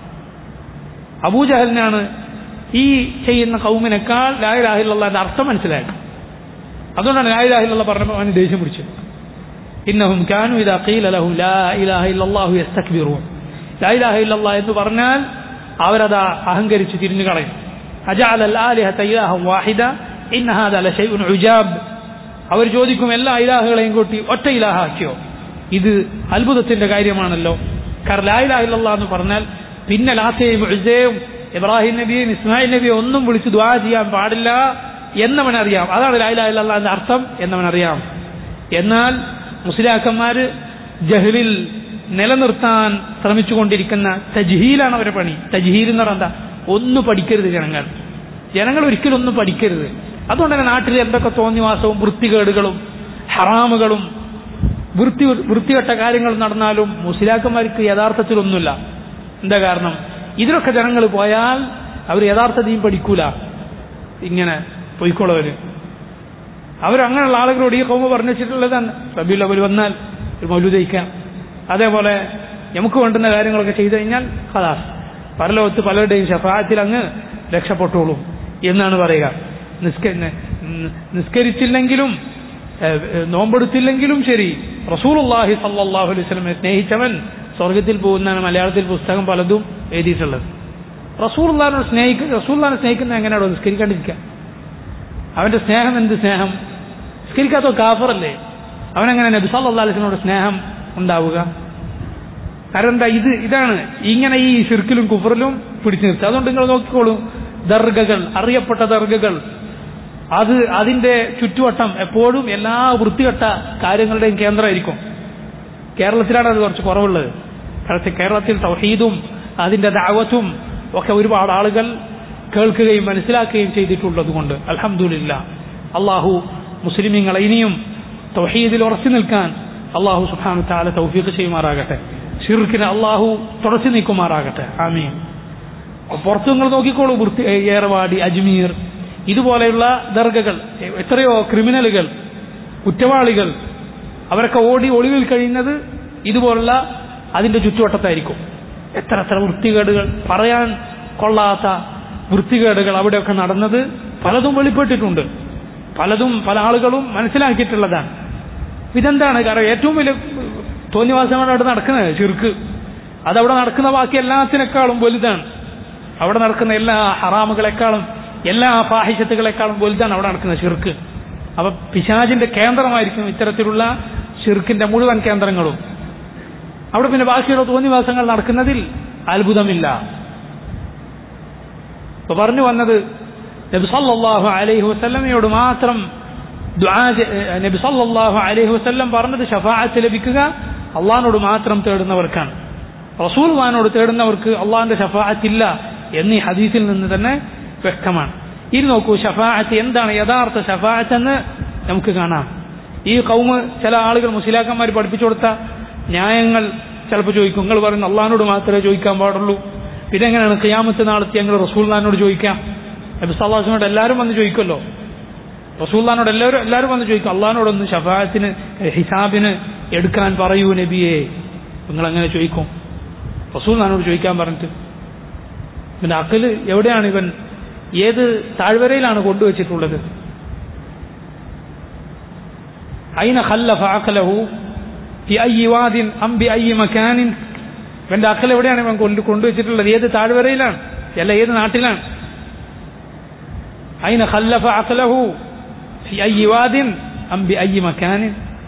അബൂജഹലിനാണ് ഈ ചെയ്യുന്ന കൗമിനേക്കാൾ ലാ ഇലാഹ ഇല്ലല്ലാഹിന്റെ അർത്ഥം മനസ്സിലായത് അതുകൊണ്ടാണ് ലാ ഇലാഹ ഇല്ലല്ലാഹ് പറഞ്ഞപ്പോൾ അവന് ദേഷ്യം പിടിച്ചത് ഇന്നഹും കാനു ഇദാ ഖീല ലഹും ലാ ഇലാഹ ഇല്ലല്ലാഹു യസ്തക്ബിറൂൻ ലാ ഇലാഹ ഇല്ലല്ലാഹ് എന്ന് പറഞ്ഞാൽ അവരതാ അഹങ്കരിച്ച് തിരിഞ്ഞു കളയും അജഅല അൽ ആലിഹത ഇലാഹൻ വാഹിദ ഇന്ന ഹാദാ ലശൈഉൻ ഉജാബ് അവർ ചോദിക്കും എല്ലാ ഇലാഹുകളെയും കൂട്ടി ഒറ്റ ഇലാഹാക്കിയോ ഇത് അത്ഭുതത്തിന്റെ കാര്യമാണല്ലോ കാരണം ലാ ഇലാഹ ഇല്ലല്ലാഹ് എന്ന് പറഞ്ഞാൽ പിന്നെ ലാത്തയും ഉസയും ഇബ്രാഹിം നബിയും ഇസ്മായിൽ നബിയും ഒന്നും വിളിച്ച് ദ്വാ ചെയ്യാൻ പാടില്ല എന്നവൻ അറിയാം അതാണ് ലാ ഇലാഹ ഇല്ലല്ലാഹിന്റെ അർത്ഥം എന്നവൻ അറിയാം എന്നാൽ മുസ്ലിയാക്കന്മാര് ജഹലിൽ നിലനിർത്താൻ ശ്രമിച്ചുകൊണ്ടിരിക്കുന്ന തജ്ഹീലാണ് അവരുടെ പണി തജ്ഹീൽ എന്ന് പറഞ്ഞാൽ എന്താ ഒന്നും പഠിക്കരുത് ജനങ്ങൾ ജനങ്ങൾ ഒരിക്കലും ഒന്നും പഠിക്കരുത് അതുകൊണ്ട് തന്നെ നാട്ടിൽ എന്തൊക്കെ തോന്നിവാസവും വൃത്തികേടുകളും ഹറാമുകളും വൃത്തി വൃത്തികെട്ട കാര്യങ്ങൾ നടന്നാലും മുസ്ലിയാക്കന്മാർക്ക് യഥാർത്ഥത്തിലൊന്നുമില്ല എന്താ കാരണം ഇതിലൊക്കെ ജനങ്ങൾ പോയാൽ അവർ യഥാർത്ഥ ദീൻ പഠിക്കൂല ഇങ്ങനെ പൊയ്ക്കോളവര് അവരങ്ങനെയുള്ള ആളുകളോട് ഈ കൗമ പറഞ്ഞു വെച്ചിട്ടുള്ളതാണ് റബിയുൽ അവൽ വന്നാൽ ഒരു മൗലൂദയിക്കാം അതേപോലെ നമുക്ക് വേണ്ടുന്ന കാര്യങ്ങളൊക്കെ ചെയ്തു കഴിഞ്ഞാൽ ഖലാസ് പരലോകത്ത് പലരുടെയും ഷഫായത്തിൽ അങ്ങ് രക്ഷപ്പെട്ടോളും എന്നാണ് പറയുക നിസ്ക നിസ്കരിച്ചില്ലെങ്കിലും നോമ്പെടുത്തില്ലെങ്കിലും ശരി റസൂലുള്ളാഹി സല്ലല്ലാഹു അലൈഹി വസല്ലമയെ സ്നേഹിച്ചവൻ സ്വർഗത്തിൽ പോകുന്നതാണ് മലയാളത്തിൽ പുസ്തകം പലതും എഴുതിയിട്ടുള്ളത് റസൂലുള്ളാഹിനെ സ്നേഹിക്കുന്ന റസൂലുള്ളാഹിനെ സ്നേഹിക്കുന്ന എങ്ങനെയാണോ നിസ്കരിക്കാണ്ടിരിക്കുക അവന്റെ സ്നേഹം എന്ത് സ്നേഹം നിസ്കരിക്കാത്ത കാഫറല്ലേ അവനെങ്ങനെ നബി സല്ലല്ലാഹു അലൈഹി വസല്ലമയോട് സ്നേഹം ഉണ്ടാവുക കാരണം എന്താ ഇത് ഇതാണ് ഇങ്ങനെ ഈ ഷിർക്കിലും കുഫറിലും പിടിച്ചു നിർത്തുക അതുകൊണ്ട് നിങ്ങൾ നോക്കിക്കോളൂ ദർഗകൾ അറിയപ്പെട്ട ദർഗകൾ അത് അതിന്റെ ചുറ്റുവട്ടം എപ്പോഴും എല്ലാ വൃത്തികെട്ട കാര്യങ്ങളുടെയും കേന്ദ്രമായിരിക്കും കേരളത്തിലാണ് അത് കുറച്ച് കുറവുള്ളത് കാരണം കേരളത്തിൽ തൗഹീദും അതിന്റെ ദാവത്തും ഒക്കെ ഒരുപാട് ആളുകൾ കേൾക്കുകയും മനസ്സിലാക്കുകയും ചെയ്തിട്ടുള്ളത് കൊണ്ട് അലഹമുല്ല അള്ളാഹു മുസ്ലിമീങ്ങളെ ഇനിയും തൗഹീദിൽ ഉറച്ചു നിൽക്കാൻ അള്ളാഹു സുഹാനു താല തൗഫീഖ് ചെയ്യുമാറാകട്ടെ ഷിർക്കിനെ അള്ളാഹു തുടച്ചു നീക്കുമാറാകട്ടെ ആമീൻ പുറത്തു നിങ്ങൾ നോക്കിക്കോളൂ വൃത്തി ഏറവാടി അജ്മീർ ഇതുപോലെയുള്ള ദർഗകൾ എത്രയോ ക്രിമിനലുകൾ കുറ്റവാളികൾ അവരൊക്കെ ഓടി ഒളിവിൽ കഴിയുന്നത് ഇതുപോലുള്ള അതിന്റെ ചുറ്റുവട്ടത്തായിരിക്കും എത്ര എത്ര വൃത്തികേടുകൾ പറയാൻ കൊള്ളാത്ത വൃത്തികേടുകൾ അവിടെയൊക്കെ നടന്നത് പലതും വെളിപ്പെട്ടിട്ടുണ്ട് പലതും പല ആളുകളും മനസ്സിലാക്കിയിട്ടുള്ളതാണ് ഇതെന്താണ് കാരണം ഏറ്റവും വലിയ തോന്നിവാസമാണ് അവിടെ നടക്കുന്നത് ചുരുക്ക് അതവിടെ നടക്കുന്ന ബാക്കി എല്ലാത്തിനേക്കാളും വലുതാണ് അവിടെ നടക്കുന്ന എല്ലാ ഹറാമുകളെക്കാളും എല്ലാ ഫാഹിഷത്തുകളെക്കാളും വലുതാണ് അവിടെ നടക്കുന്ന ഷിർക്ക് അപ്പൊ പിശാജിന്റെ കേന്ദ്രമായിരിക്കും ഇത്തരത്തിലുള്ള ഷിർക്കിന്റെ മുഴുവൻ കേന്ദ്രങ്ങളും അവിടെ പിന്നെ ബാക്കിയുള്ള തോന്നിവാസങ്ങൾ നടക്കുന്നതിൽ അത്ഭുതമില്ല ഇപ്പൊ പറഞ്ഞു വന്നത് നബി സല്ലല്ലാഹു അലൈഹി വസല്ലമയോട് മാത്രം നബി സല്ലല്ലാഹു അലൈഹി വസല്ലം പറഞ്ഞത് ഷഫാഅത്ത് ലഭിക്കുക അള്ളഹാനോട് മാത്രം തേടുന്നവർക്കാണ് റസൂൽമാനോട് തേടുന്നവർക്ക് അള്ളാഹിന്റെ ഷഫാഅത്ത് ഇല്ല എന്നീ ഹദീസിൽ നിന്ന് തന്നെ വ്യക്തമാണ് ഇനി നോക്കൂ ഷഫാഅത്ത് എന്താണ് യഥാർത്ഥ ഷഫാഅത്ത് എന്ന് നമുക്ക് കാണാം ഈ കൗമ് ചില ആളുകൾ മുസ്ലിയാക്കന്മാർ പഠിപ്പിച്ചു കൊടുത്ത ന്യായങ്ങൾ ചിലപ്പോൾ ചോദിക്കും നിങ്ങൾ പറയുന്ന അള്ളഹാനോട് മാത്രമേ ചോദിക്കാൻ പാടുള്ളൂ പിന്നെ എങ്ങനെയാണ് ഖിയാമത്ത് നാളത്തെ ഞങ്ങൾ റസൂൽനാനോട് ചോദിക്കാം നബി സല്ലാസിനോട് എല്ലാവരും വന്ന് ചോദിക്കുമല്ലോ റസൂൽനാനോട് എല്ലാവരും എല്ലാവരും വന്ന് ചോദിക്കും അള്ളഹാനോടൊന്ന് ഷഫായത്തിന് ഹിസാബിന് എടുക്കാൻ പറയൂ നബിയെ നിങ്ങൾ അങ്ങനെ ചോദിക്കും റസൂൽനാനോട് ചോദിക്കാൻ പറഞ്ഞിട്ട് പിന്നെ അക്കല് എവിടെയാണ് ഇവൻ ഏത് താഴ്വരയിലാണ് കൊണ്ടുവച്ചിട്ടുള്ളത് അയിന ഖല്ലഫ അഖലഹു ഫി അയ്യി വാദിൻ അം ബി അയ്യി മക്കാനിൻ ഇവന്റെ അക്കൽ എവിടെയാണ് ഇവൻ കൊണ്ട് കൊണ്ടുവച്ചിട്ടുള്ളത് ഏത് താഴ്വരയിലാണ് അല്ല ഏത് നാട്ടിലാണ് അയിന ഖല്ലഫ അഖലഹു ഫി അയ്യി വാദിൻ അം ബി അയ്യി മക്കാനിൻ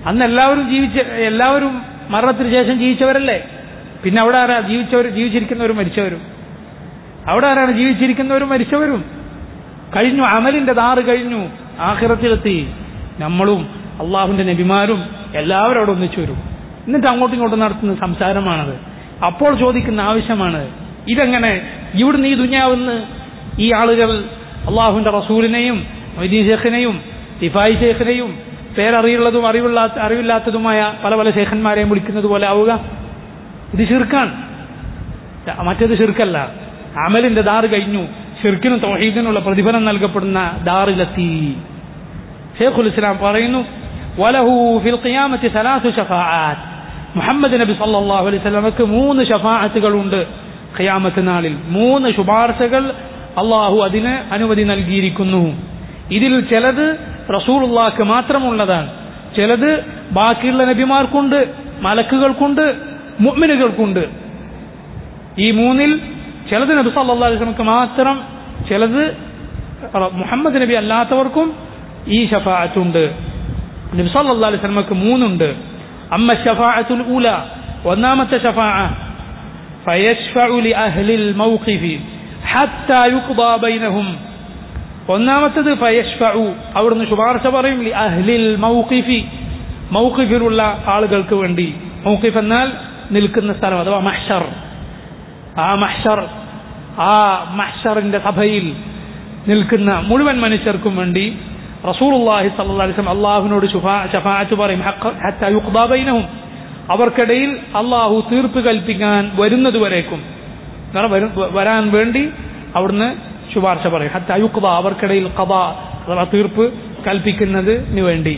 അന്ന് എല്ലാവരും ജീവിച്ച എല്ലാവരും മരണത്തിന് ശേഷം ജീവിച്ചവരല്ലേ പിന്നെ അവിടെ ആരാ ജീവിച്ചവർ ജീവിച്ചിരിക്കുന്നവരും മരിച്ചവരും അവിടെ ആരാണ് ജീവിച്ചിരിക്കുന്നവരും മരിച്ചവരും കഴിഞ്ഞു അമലിന്റെ ദാറ് കഴിഞ്ഞു ആഖിറത്തിലെത്തി നമ്മളും അള്ളാഹുവിന്റെ നബിമാരും എല്ലാവരും അവിടെ ഒന്നിച്ചു വരും എന്നിട്ട് അങ്ങോട്ടും ഇങ്ങോട്ടും നടത്തുന്ന സംസാരമാണത് അപ്പോൾ ചോദിക്കുന്ന ആവശ്യമാണ് ഇതെങ്ങനെ ഇവിടുന്ന് ഈ ദുഞ്ഞാവുന്ന് ഈ ആളുകൾ അള്ളാഹുവിന്റെ റസൂലിനെയും മൊയ്തീൻ ഷേഖിനെയും ഇഫായി ഷേഖിനെയും പേരറിയുള്ളതും അറിവില്ലാത്ത അറിവില്ലാത്തതുമായ പല പല ശേഖന്മാരെയും വിളിക്കുന്നത് പോലെ ആവുക ഇത് ഷിർക്കാണ് മറ്റേത് ഷിർക്കല്ല അമലിന്റെ ദാറ് കഴിഞ്ഞു ഷിർക്കിനും തൗഹീദിനുള്ള പ്രതിഫലം നൽകപ്പെടുന്ന ദാറിലെത്തി ഷേഖുൽ ഇസ്ലാം പറയുന്നു വലഹു ഫിൽ ഖിയാമത്തി സലാസു ഷഫാഅത്ത് മുഹമ്മദ് നബി സല്ലല്ലാഹു അലൈഹി വസല്ലമക്ക് മൂന്ന് ഷഫാഅത്തുകളുണ്ട് ഖിയാമത്ത് നാളിൽ മൂന്ന് ശുപാർശകൾ അള്ളാഹു അതിന് അനുമതി നൽകിയിരിക്കുന്നു ഇതിൽ ചിലത് റസൂലുള്ളാഹ്ക്ക് മാത്രമുള്ളതാണ് ചിലത് ബാക്കിയുള്ള നബിമാർക്കുണ്ട് മലക്കുകൾക്കുണ്ട് മുഅ്മിനുകൾക്കുണ്ട് ഈ മൂന്നിൽ ചിലത് നബി സല്ലല്ലാഹു അലൈഹി വസല്ലമക്ക് മാത്രം ചിലത് മുഹമ്മദ് നബി അല്ലാത്തവർക്കും ഈ ഷഫാഅത്തുണ്ട് നബി സല്ലല്ലാഹു അലൈഹി വസല്ലമക്ക് മൂന്നുണ്ട് അമ്മ ഷഫാഅത്തുൽ ഊല ഒന്നാമത്തെ ഷഫാഅ فيشفع لأهل الموقف حتى يقضى بينهم ഒന്നാമത്തത് ഫയഷ്ഫഉ അവിടുന്ന് ശുപാർശ പറയും ലി അഹ്ലിൽ മൗഖിഫി മൗഖിഫിലുള്ള ആളുകൾക്ക് വേണ്ടി മൗഖിഫ് എന്നാൽ നിൽക്കുന്ന സ്ഥലം അഥവാ മഹ്ഷർ ആ മഹ്ഷർ ആ മഹ്ഷറിന്റെ സഭയിൽ നിൽക്കുന്ന മുഴുവൻ മനുഷ്യർക്കും വേണ്ടി റസൂലുള്ളാഹി സ്വല്ലല്ലാഹി അലൈഹി വസല്ലം അള്ളാഹുവിനോട് ഷഫാഅത്ത് പറയും ഹത്താ യുഖ്ദാ ബൈനഹും അവർക്കിടയിൽ അള്ളാഹു തീർപ്പ് കൽപ്പിക്കാൻ വരുന്നതുവരേക്കും വരാൻ വേണ്ടി അവിടുന്ന് ശുപാർശ പറയും ഹത്ത യുക്ത അവർക്കിടയിൽ കഥ അഥവാ തീർപ്പ് കൽപ്പിക്കുന്നതിന് വേണ്ടി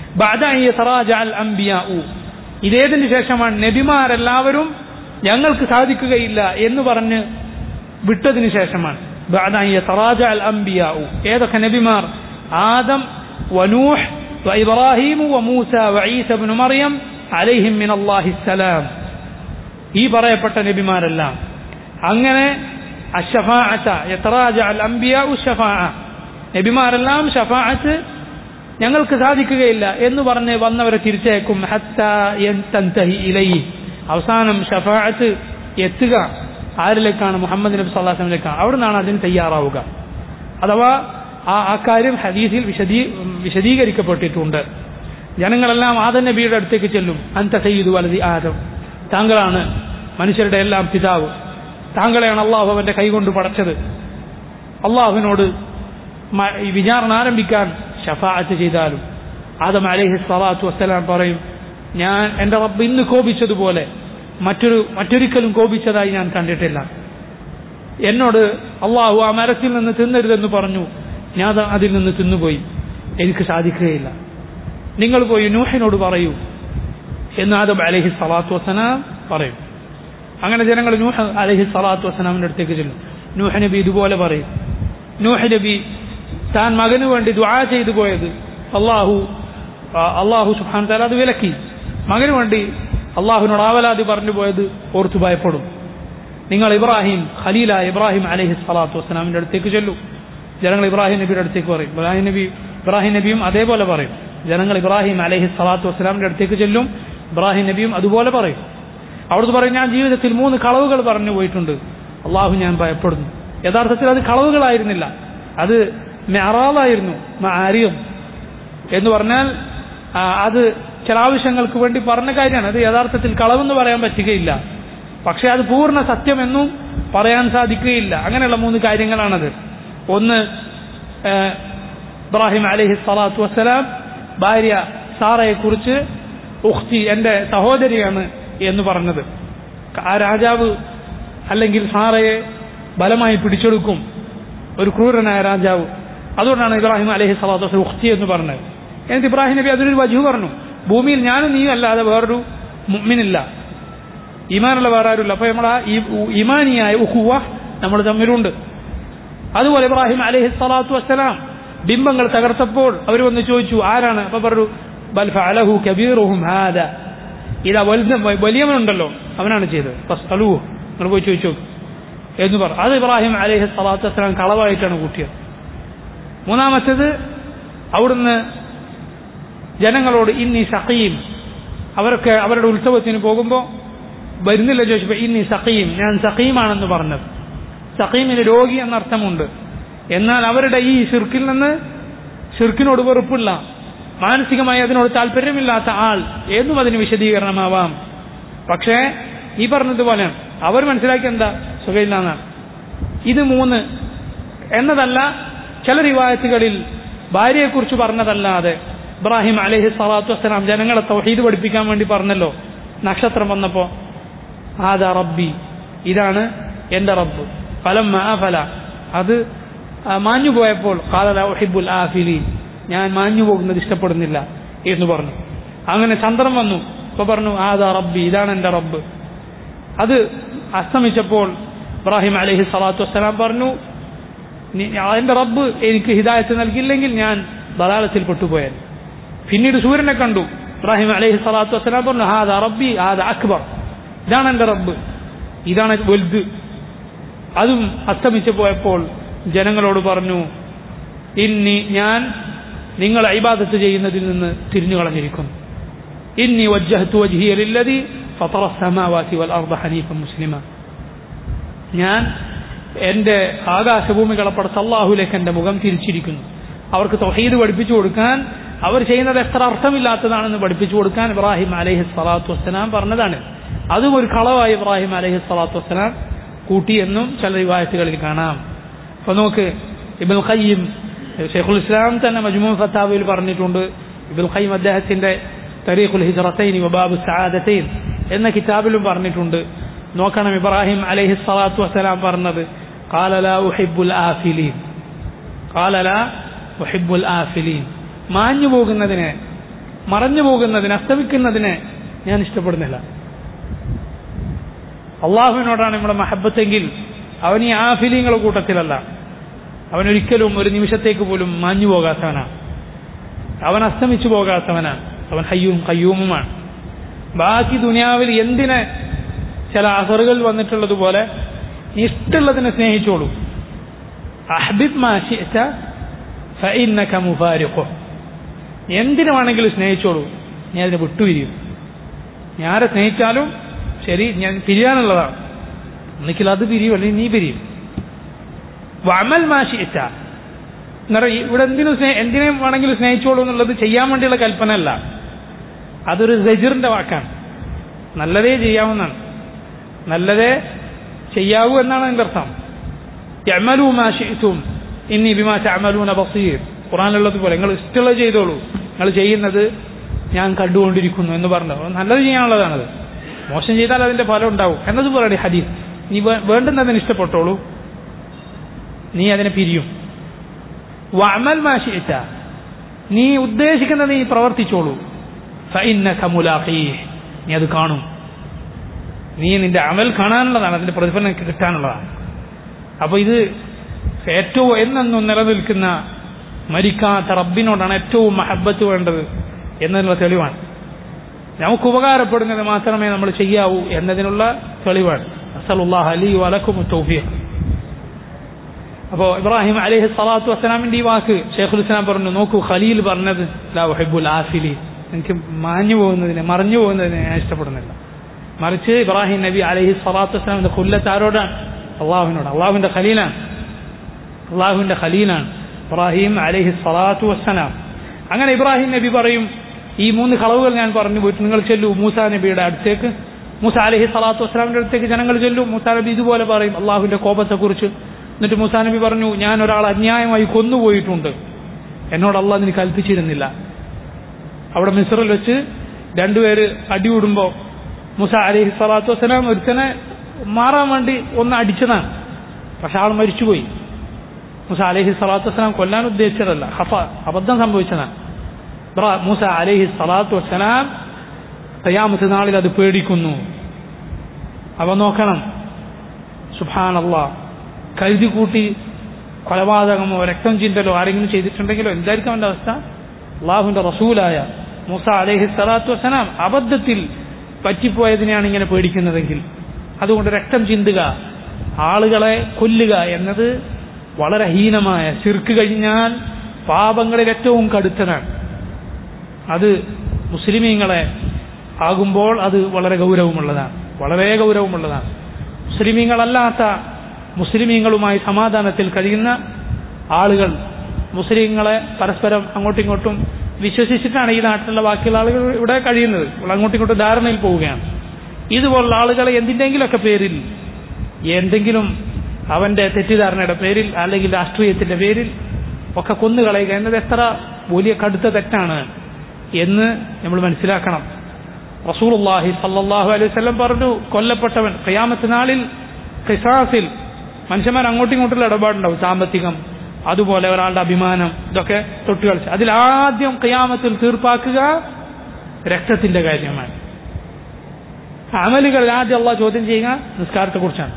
ഇതേതിന് ശേഷമാണ് നബിമാരെല്ലാവരും ഞങ്ങൾക്ക് സാധിക്കുകയില്ല എന്ന് പറഞ്ഞ് വിട്ടതിന് ശേഷമാണ് ഏതൊക്കെ നബിമാർ ആദം വനൂഹ് ഇബ്രാഹിം വമൂസ വഈസ ഇബ്നു മറിയം അലൈഹിം മിൻ അല്ലാഹിസ്സലാം ഈ പറയപ്പെട്ട നബിമാരെല്ലാം അങ്ങനെ അഷഫാഅത്ത യതറാജ അൽ അംബിയാഉ ഷഫാഅ നബിമാരെല്ലാം ഷഫാഅത്ത് ഞങ്ങൾക്ക് സാധിക്കുകയില്ല എന്ന് പറഞ്ഞ് വന്നവരെ തിരിച്ചേക്കും ഹത്താ തൻതഹി ഇലൈഹി അവസാനം ഷഫാഅത്ത് എത്തുക ആരിലേക്കാണ് മുഹമ്മദ് നബി സല്ലല്ലാഹു അലൈഹി വസല്ലമയിലേക്കാണ് അവിടെ നിന്നാണ് അതിന് തയ്യാറാവുക അഥവാ ആ ആ കാര്യം ഹദീസിൽ വിശദീ വിശദീകരിക്കപ്പെട്ടിട്ടുണ്ട് ജനങ്ങളെല്ലാം ആദം നബിയുടെ അടുത്തേക്ക് ചെല്ലും അന്ത സയ്യിദു വലതി ആദം താങ്കളാണ് മനുഷ്യരുടെ എല്ലാം പിതാവ് താങ്കളെയാണ് അള്ളാഹു അവന്റെ കൈകൊണ്ട് പടച്ചത് അള്ളാഹുവിനോട് ഈ വിചാരണ ആരംഭിക്കാൻ ഷഫാഅത്ത് ചെയ്താലും ആദം അലൈഹി സ്വലാത്തു വസ്സലാം പറയും ഞാൻ എന്റെ റബ്ബ് ഇന്ന് കോപിച്ചതുപോലെ മറ്റൊരു മറ്റൊരിക്കലും കോപിച്ചതായി ഞാൻ കണ്ടിട്ടില്ല എന്നോട് അള്ളാഹു ആ മരത്തിൽ നിന്ന് തിന്നരുതെന്ന് പറഞ്ഞു ഞാൻ അതിൽ നിന്ന് തിന്നുപോയി എനിക്ക് സാധിക്കുകയില്ല നിങ്ങൾ പോയി നൂഹിനോട് പറയൂ എന്ന് ആദം അലഹി സ്വലാത്തു വസ്സലാം പറയും അങ്ങനെ ജനങ്ങൾ നൂഹ് അലഹി സ്വലാത്തു വസ്സലാമിന്റെ അടുത്തേക്ക് ചെല്ലും നൂഹ് നബി ഇതുപോലെ പറയും നൂഹ് നബി താൻ മകന് വേണ്ടി ദ്വാ ചെയ്തു പോയത് അള്ളാഹു അള്ളാഹു സുഹാൻ താല അത് വിലക്കി മകന് വേണ്ടി അള്ളാഹുവിനോട് ആവലാതി പറഞ്ഞു പോയത് ഓർത്തു ഭയപ്പെടും നിങ്ങൾ ഇബ്രാഹിം ഖലീല ഇബ്രാഹിം അലഹി സ്വലാത്തു വസ്സലാമിന്റെ അടുത്തേക്ക് ചെല്ലു ജനങ്ങൾ ഇബ്രാഹിം നബിയുടെ അടുത്തേക്ക് പറയും ഇബ്രാഹിം നബി ഇബ്രാഹിം നബിയും അതേപോലെ പറയും ജനങ്ങൾ ഇബ്രാഹിം അലഹി സ്വലാത്തു വസ്സലാമിന്റെ അടുത്തേക്ക് ചെല്ലും ഇബ്രാഹിം നബിയും അതുപോലെ പറയും അവിടുന്ന് പറയും ഞാൻ ജീവിതത്തിൽ മൂന്ന് കളവുകൾ പറഞ്ഞു പോയിട്ടുണ്ട് അള്ളാഹു ഞാൻ ഭയപ്പെടുന്നു യഥാർത്ഥത്തിൽ അത് കളവുകളായിരുന്നില്ല അത് മെറാളായിരുന്നു ആര്യം എന്ന് പറഞ്ഞാൽ അത് ചില ആവശ്യങ്ങൾക്ക് വേണ്ടി പറഞ്ഞ കാര്യമാണ് അത് യഥാർത്ഥത്തിൽ കളവെന്ന് പറയാൻ പറ്റുകയില്ല പക്ഷെ അത് പൂർണ്ണ സത്യമെന്നും പറയാൻ സാധിക്കുകയില്ല അങ്ങനെയുള്ള മൂന്ന് കാര്യങ്ങളാണത് ഒന്ന് ഇബ്രാഹിം അലഹി സ്വലാത്തു വസ്സലാം ഭാര്യ സാറയെ കുറിച്ച് ഉഖ്തി എന്റെ സഹോദരിയാണ് എന്ന് പറഞ്ഞത് ആ രാജാവ് അല്ലെങ്കിൽ സാറയെ ബലമായി പിടിച്ചെടുക്കും ഒരു ക്രൂരനായ രാജാവ് അതുകൊണ്ടാണ് ഇബ്രാഹിം അലഹി സ്വലാത്തു വസ്സലാം ഉഖ്തി എന്ന് പറഞ്ഞത് എന്നിട്ട് ഇബ്രാഹിം നബി അതിനൊരു വജു പറഞ്ഞു ഭൂമിയിൽ ഞാനും നീയും അല്ലാതെ വേറൊരു മുമ്മിനില്ല ഈമാനുള്ള വേറെ ആരുമില്ല അപ്പൊ നമ്മൾ ആ ഇമാനിയായ ഉഹുവ നമ്മൾ തമ്മിലുണ്ട് അതുപോലെ ഇബ്രാഹിം അലഹി സ്വലാത്തു വസ്സലാം ബിംബങ്ങൾ തകർത്തപ്പോൾ അവർ വന്ന് ചോദിച്ചു ആരാണ് അപ്പൊ പറഞ്ഞു ബൽ ഫഅലഹു കബീറുഹും ഹാദ ഇതാ വലുത് വലിയവനുണ്ടല്ലോ അവനാണ് ചെയ്തത് ഫസ്അലൂ നിങ്ങൾ പോയി ചോദിച്ചു എന്ന് പറഞ്ഞു അത് ഇബ്രാഹിം അലൈഹി സ്വലാത്തു വസ്സലാം കളവായിട്ടാണ് കൂട്ടിയത് മൂന്നാമത്തേത് അവിടുന്ന് ജനങ്ങളോട് ഇന്നി സഖീം അവരൊക്കെ അവരുടെ ഉത്സവത്തിന് പോകുമ്പോൾ വരുന്നില്ല ചോദിച്ചപ്പോൾ ഇന്നി സഖീം ഞാൻ സഖീമാണെന്ന് പറഞ്ഞത് സഖീമിന് രോഗി എന്നർത്ഥമുണ്ട് എന്നാൽ അവരുടെ ഈ ഷിർക്കിൽ നിന്ന് ഷിർക്കിനോട് വെറുപ്പുള്ള മാനസികമായി അതിനോട് താല്പര്യമില്ലാത്ത ആൾ എന്നും അതിന് വിശദീകരണമാവാം പക്ഷേ ഈ പറഞ്ഞതുപോലെ അവർ മനസ്സിലാക്കി എന്താ സുഖമില്ല എന്നാണ് ഇത് മൂന്ന് എന്നതല്ല ചില റിവായത്തുകളിൽ ഭാര്യയെക്കുറിച്ച് പറഞ്ഞതല്ലാതെ ഇബ്രാഹിം അലഹി സ്വലാത്തു വസ്സലാം ജനങ്ങളെ തൗഹീദ് പഠിപ്പിക്കാൻ വേണ്ടി പറഞ്ഞല്ലോ നക്ഷത്രം വന്നപ്പോ ആദാ റബ്ബി ഇതാണ് എന്റെ റബ്ബ് ഫലം ഫല അത് മാഞ്ഞു പോയപ്പോൾ കാലല ഒഹിബുൽ ആഫിലി ഞാൻ മാഞ്ഞു പോകുന്നത് ഇഷ്ടപ്പെടുന്നില്ല എന്ന് പറഞ്ഞു അങ്ങനെ ചന്ദ്രൻ വന്നു ഇപ്പൊ പറഞ്ഞു ആദാ റബ്ബി ഇതാണ് എന്റെ റബ്ബ് അത് അസ്തമിച്ചപ്പോൾ ഇബ്രാഹിം അലഹി സ്വലാത്തു വസ്സലാം പറഞ്ഞു എന്റെ റബ്ബ് എനിക്ക് ഹിദായത്ത് നൽകില്ലെങ്കിൽ ഞാൻ ബലാലത്തിൽ പെട്ടുപോയാൽ പിന്നീട് സൂര്യനെ കണ്ടു ഇബ്രാഹിം അലഹി സ്വലാത്തു വസ്സലാം പറഞ്ഞു ഹാദ റബ്ബി ഹാദ അക്ബർ ഇതാണ് എന്റെ റബ്ബ് ഇതാണ് വലുത് അതും അസ്തമിച്ചു പോയപ്പോൾ ജനങ്ങളോട് പറഞ്ഞു ഇന്നി ഞാൻ നിങ്ങൾ ഇബാദത്ത് ചെയ്യുന്നതിൽ നിന്ന് തിരിഞ്ഞു കളഞ്ഞിരിക്കുന്നു ഇന്നി വജ്ജഹത്തു വജ്ഹിയ ലില്ലദി ഫതറ السماوات والارض حنيفا مسلما ഞാൻ എൻ്റെ ആകാശഭൂമികളെ പടച്ച അള്ളാഹുലേക്ക് എൻ്റെ മുഖം തിരിച്ചിരിക്കുന്നു അവർക്ക് തൊഹീദ് പഠിപ്പിച്ചു കൊടുക്കാൻ അവർ ചെയ്യുന്നത് എത്ര അർത്ഥമില്ലാത്തതാണെന്ന് പഠിപ്പിച്ചു കൊടുക്കാൻ ഇബ്രാഹിം അലഹി സ്വലാത്തു വസ്സലാം പറഞ്ഞതാണ് അതും ഒരു കളവായി ഇബ്രാഹിം അലഹി സ്വലാത്തു വസ്സലാം കൂട്ടിയെന്നും ചില റിവായത്തുകളിൽ കാണാം അപ്പൊ നോക്ക് ഇബുൽ ഖയ്യം ഷെയ്ഖുൽ ഇസ്ലാം തന്നെ മജ്മൂ ഫത്താബിൽ പറഞ്ഞിട്ടുണ്ട് ഇബുൽ ഖയ്യം അദ്ദേഹത്തിന്റെ തരീഖുൽ ഹിജറത്തൈൻ വബാബു സആദത്തൈൻ എന്ന കിതാബിലും പറഞ്ഞിട്ടുണ്ട് നോക്കണം ഇബ്രാഹിം അലൈഹി സ്വലാത്തു വസ്സലാം പറഞ്ഞത് കാലല ഉഹിബുൽ ആഫിലീൻ കാലല ഉഹിബുൽ ആഫിലീൻ മാഞ്ഞു പോകുന്നതിനെ മറഞ്ഞു പോകുന്നതിന് അസ്തമിക്കുന്നതിനെ ഞാൻ ഇഷ്ടപ്പെടുന്നില്ല അള്ളാഹുവിനോടാണ് നമ്മുടെ മഹബത്തെങ്കിൽ അവൻ ഈ ആഫിലീങ്ങളുടെ കൂട്ടത്തിലല്ല അവൻ ഒരിക്കലും ഒരു നിമിഷത്തേക്ക് പോലും മാഞ്ഞു പോകാത്തവനാണ് അവൻ അസ്തമിച്ചു പോകാത്തവനാണ് അവൻ ഹയ്യും കയ്യൂമുമാണ് ബാക്കി ദുനിയാവിൽ എന്തിനെ ചില അസറുകൾ വന്നിട്ടുള്ളതുപോലെ ഇഷ്ടമുള്ളതിനെ സ്നേഹിച്ചോളൂ അഹ്ബിബ് മാഷിച്ച ഫഇന്നക മുഫാരിഖു എന്തിനു വേണമെങ്കിലും സ്നേഹിച്ചോളൂ നീ അതിനെ വിട്ടുപിരിയും ഞാൻ ആരെ സ്നേഹിച്ചാലും ശരി ഞാൻ പിരിയാനുള്ളതാണ് ഒന്നിക്കൽ അത് പിരിയും അല്ലെങ്കിൽ നീ പിരിയും വമൽ മാഷിച്ച ഇവിടെ എന്തിനു സ്നേഹ എന്തിനെ വേണമെങ്കിലും സ്നേഹിച്ചോളൂ എന്നുള്ളത് ചെയ്യാൻ വേണ്ടിയുള്ള കൽപ്പന അല്ല അതൊരു റജറിന്റെ വാക്കാണ് നല്ലതേ ചെയ്യാവുന്നതാണ് നല്ലതേ ചെയ്യാവൂ എന്നാണ് അതിന്റെ അർത്ഥം യമലു മാഷിത്തും ഇന്നി ബിമാ അമലൂന ബസീർ ഖുറാനുള്ളത് പോലെ നിങ്ങൾ ഇഷ്ടമുള്ളത് ചെയ്തോളൂ നിങ്ങൾ ചെയ്യുന്നത് ഞാൻ കണ്ടുകൊണ്ടിരിക്കുന്നു എന്ന് പറഞ്ഞു നല്ലത് ചെയ്യാനുള്ളതാണത് മോശം ചെയ്താൽ അതിന്റെ ഫലം ഉണ്ടാവും എന്നതുപോലെ ഹദീസ് നീ വേണ്ടുന്നതിന് ഇഷ്ടപ്പെട്ടോളൂ നീ അതിനെ പിരിയും വഅമൽ മാഷിച്ച നീ ഉദ്ദേശിക്കുന്നത് നീ പ്രവർത്തിച്ചോളൂ ഫഇന്നക മുലാഖീഹ് നീ അത് കാണും നീ നിന്റെ അമൽ കാണാനുള്ളതാണ് അതിന്റെ പ്രതിഫലം കിട്ടാനുള്ളതാണ് അപ്പൊ ഇത് ഏറ്റവും എന്നെന്നും നിലനിൽക്കുന്ന മരിക്കാത്ത റബ്ബിനോടാണ് ഏറ്റവും മഹബത്ത് വേണ്ടത് എന്നതിനുള്ള തെളിവാണ് നമുക്ക് ഉപകാരപ്പെടുന്നത് മാത്രമേ നമ്മൾ ചെയ്യാവൂ എന്നതിനുള്ള തെളിവാണ് അസലുല്ലാഹ് അലി വലക്കും തൗഫീഖ് അപ്പോൾ ഇബ്രാഹിം അലൈഹി സ്വലാത്തു വസ്സലാമിന്റെ ഈ വാക്ക് ഷെയ്ഖുൽ ഇസ്ലാം പറഞ്ഞു നോക്കൂ ഖലീൽ പറഞ്ഞത് ലാ ഉഹിബുൽ ആഫിലി എനിക്ക് മാഞ്ഞു പോകുന്നതിനെ മറിഞ്ഞു പോകുന്നതിനെ ഞാൻ ഇഷ്ടപ്പെടുന്നില്ല മറിച്ച് ഇബ്രാഹിം നബി അലൈഹി സ്വലാത്തു വസ്സലാമിന്റെ കൊല്ലത്ത് ആരോടാണ് അള്ളാഹുവിനോട് അള്ളാഹുവിന്റെ ഖലീലാണ് അള്ളാഹുവിന്റെ ഖലീലാണ് ഇബ്രാഹിം അലൈഹി സ്വലാത്തു വസ്സലാം അങ്ങനെ ഇബ്രാഹിം നബി പറയും ഈ മൂന്ന് കളവുകൾ ഞാൻ പറഞ്ഞു പോയിട്ട് നിങ്ങൾ ചെല്ലൂ മൂസ നബിയുടെ അടുത്തേക്ക് മൂസ അലഹി സ്വലാത്തു വസ്സലാമിന്റെ അടുത്തേക്ക് ജനങ്ങൾ ചെല്ലൂ മൂസ നബി ഇതുപോലെ പറയും അള്ളാഹുവിന്റെ കോപത്തെക്കുറിച്ച് എന്നിട്ട് മൂസാ നബി പറഞ്ഞു ഞാൻ ഒരാൾ അന്യായമായി കൊന്നുപോയിട്ടുണ്ട് എന്നോട് അള്ളാഹ് നിനക്ക് കൽപ്പിച്ചിരുന്നില്ല അവിടെ മിസ്റിൽ വെച്ച് രണ്ടുപേര് അടിവിടുമ്പോ മുസ അലഹി സ്വലാത്തു വസ്സലാം ഒരുത്തനെ മാറാൻ വേണ്ടി ഒന്ന് അടിച്ചതാണ് പക്ഷെ ആൾ മരിച്ചുപോയി മുസ അലഹി സ്വലാത്തു വസ്സലാം കൊല്ലാൻ ഉദ്ദേശിച്ചതല്ല ഹഫ അബദ്ധം സംഭവിച്ചതാണ് മൂസ അലഹി സ്വലാത്തു വസ്സലാം തയ്യാമത്ത് നാളിൽ അത് പേടിക്കുന്നു അവ നോക്കണം സുഹാൻ അള്ളാഹ് കരുതി കൂട്ടി കൊലപാതകമോ രക്തം ചിന്തലോ ആരെങ്കിലും ചെയ്തിട്ടുണ്ടെങ്കിലോ എന്തായിരിക്കും അവന്റെ അവസ്ഥ അള്ളാഹുവിന്റെ റസൂലായ മൂസ അലഹി സ്വലാത്തു വസ്സലാം അബദ്ധത്തിൽ പറ്റിപ്പോയതിനെയാണ് ഇങ്ങനെ പേടിക്കുന്നതെങ്കിൽ അതുകൊണ്ട് രക്തം ചിന്തുക ആളുകളെ കൊല്ലുക എന്നത് വളരെ ഹീനമായ ചിർക്ക് കഴിഞ്ഞാൽ പാപങ്ങളിൽ ഏറ്റവും കടുത്തതാണ് അത് മുസ്ലിമീങ്ങളെ ആകുമ്പോൾ അത് വളരെ ഗൗരവമുള്ളതാണ് വളരെ ഗൗരവമുള്ളതാണ് മുസ്ലിമീങ്ങളല്ലാത്ത മുസ്ലിമീങ്ങളുമായി സമാധാനത്തിൽ കഴിയുന്ന ആളുകൾ മുസ്ലിങ്ങളെ പരസ്പരം അങ്ങോട്ടും ഇങ്ങോട്ടും വിശ്വസിച്ചിട്ടാണ് ഈ നാട്ടിലുള്ള ബാക്കിയുള്ള ആളുകൾ ഇവിടെ കഴിയുന്നത് ഇവിടെ അങ്ങോട്ടും ഇങ്ങോട്ടും ധാരണയിൽ പോവുകയാണ് ഇതുപോലുള്ള ആളുകളെ എന്തിൻ്റെങ്കിലുമൊക്കെ പേരിൽ എന്തെങ്കിലും അവന്റെ തെറ്റിദ്ധാരണയുടെ പേരിൽ അല്ലെങ്കിൽ രാഷ്ട്രീയത്തിന്റെ പേരിൽ ഒക്കെ കൊന്നുകളയുക എന്നത് എത്ര വലിയ കടുത്ത തെറ്റാണ് എന്ന് നമ്മൾ മനസ്സിലാക്കണം റസൂലുള്ളാഹി സല്ലല്ലാഹു അലൈഹി വസല്ലം പറഞ്ഞു കൊല്ലപ്പെട്ടവൻ ഖിയാമത്ത് നാളിൽ ഖിസാസിൽ മനുഷ്യന്മാർ അങ്ങോട്ടും ഇങ്ങോട്ടുള്ള ഇടപാടുണ്ടാവും സാമ്പത്തികം അതുപോലെ ഒരാളുടെ അഭിമാനം ഇതൊക്കെ തൊട്ട് കളിച്ച് അതിൽ ആദ്യം ഖിയാമത്തിൽ തീർപ്പാക്കുക രക്തത്തിന്റെ കാര്യമാണ് അമലുകൾ ആദ്യം അള്ളാഹ് ചോദ്യം ചെയ്യുക നിസ്കാരത്തെ കുറിച്ചാണ്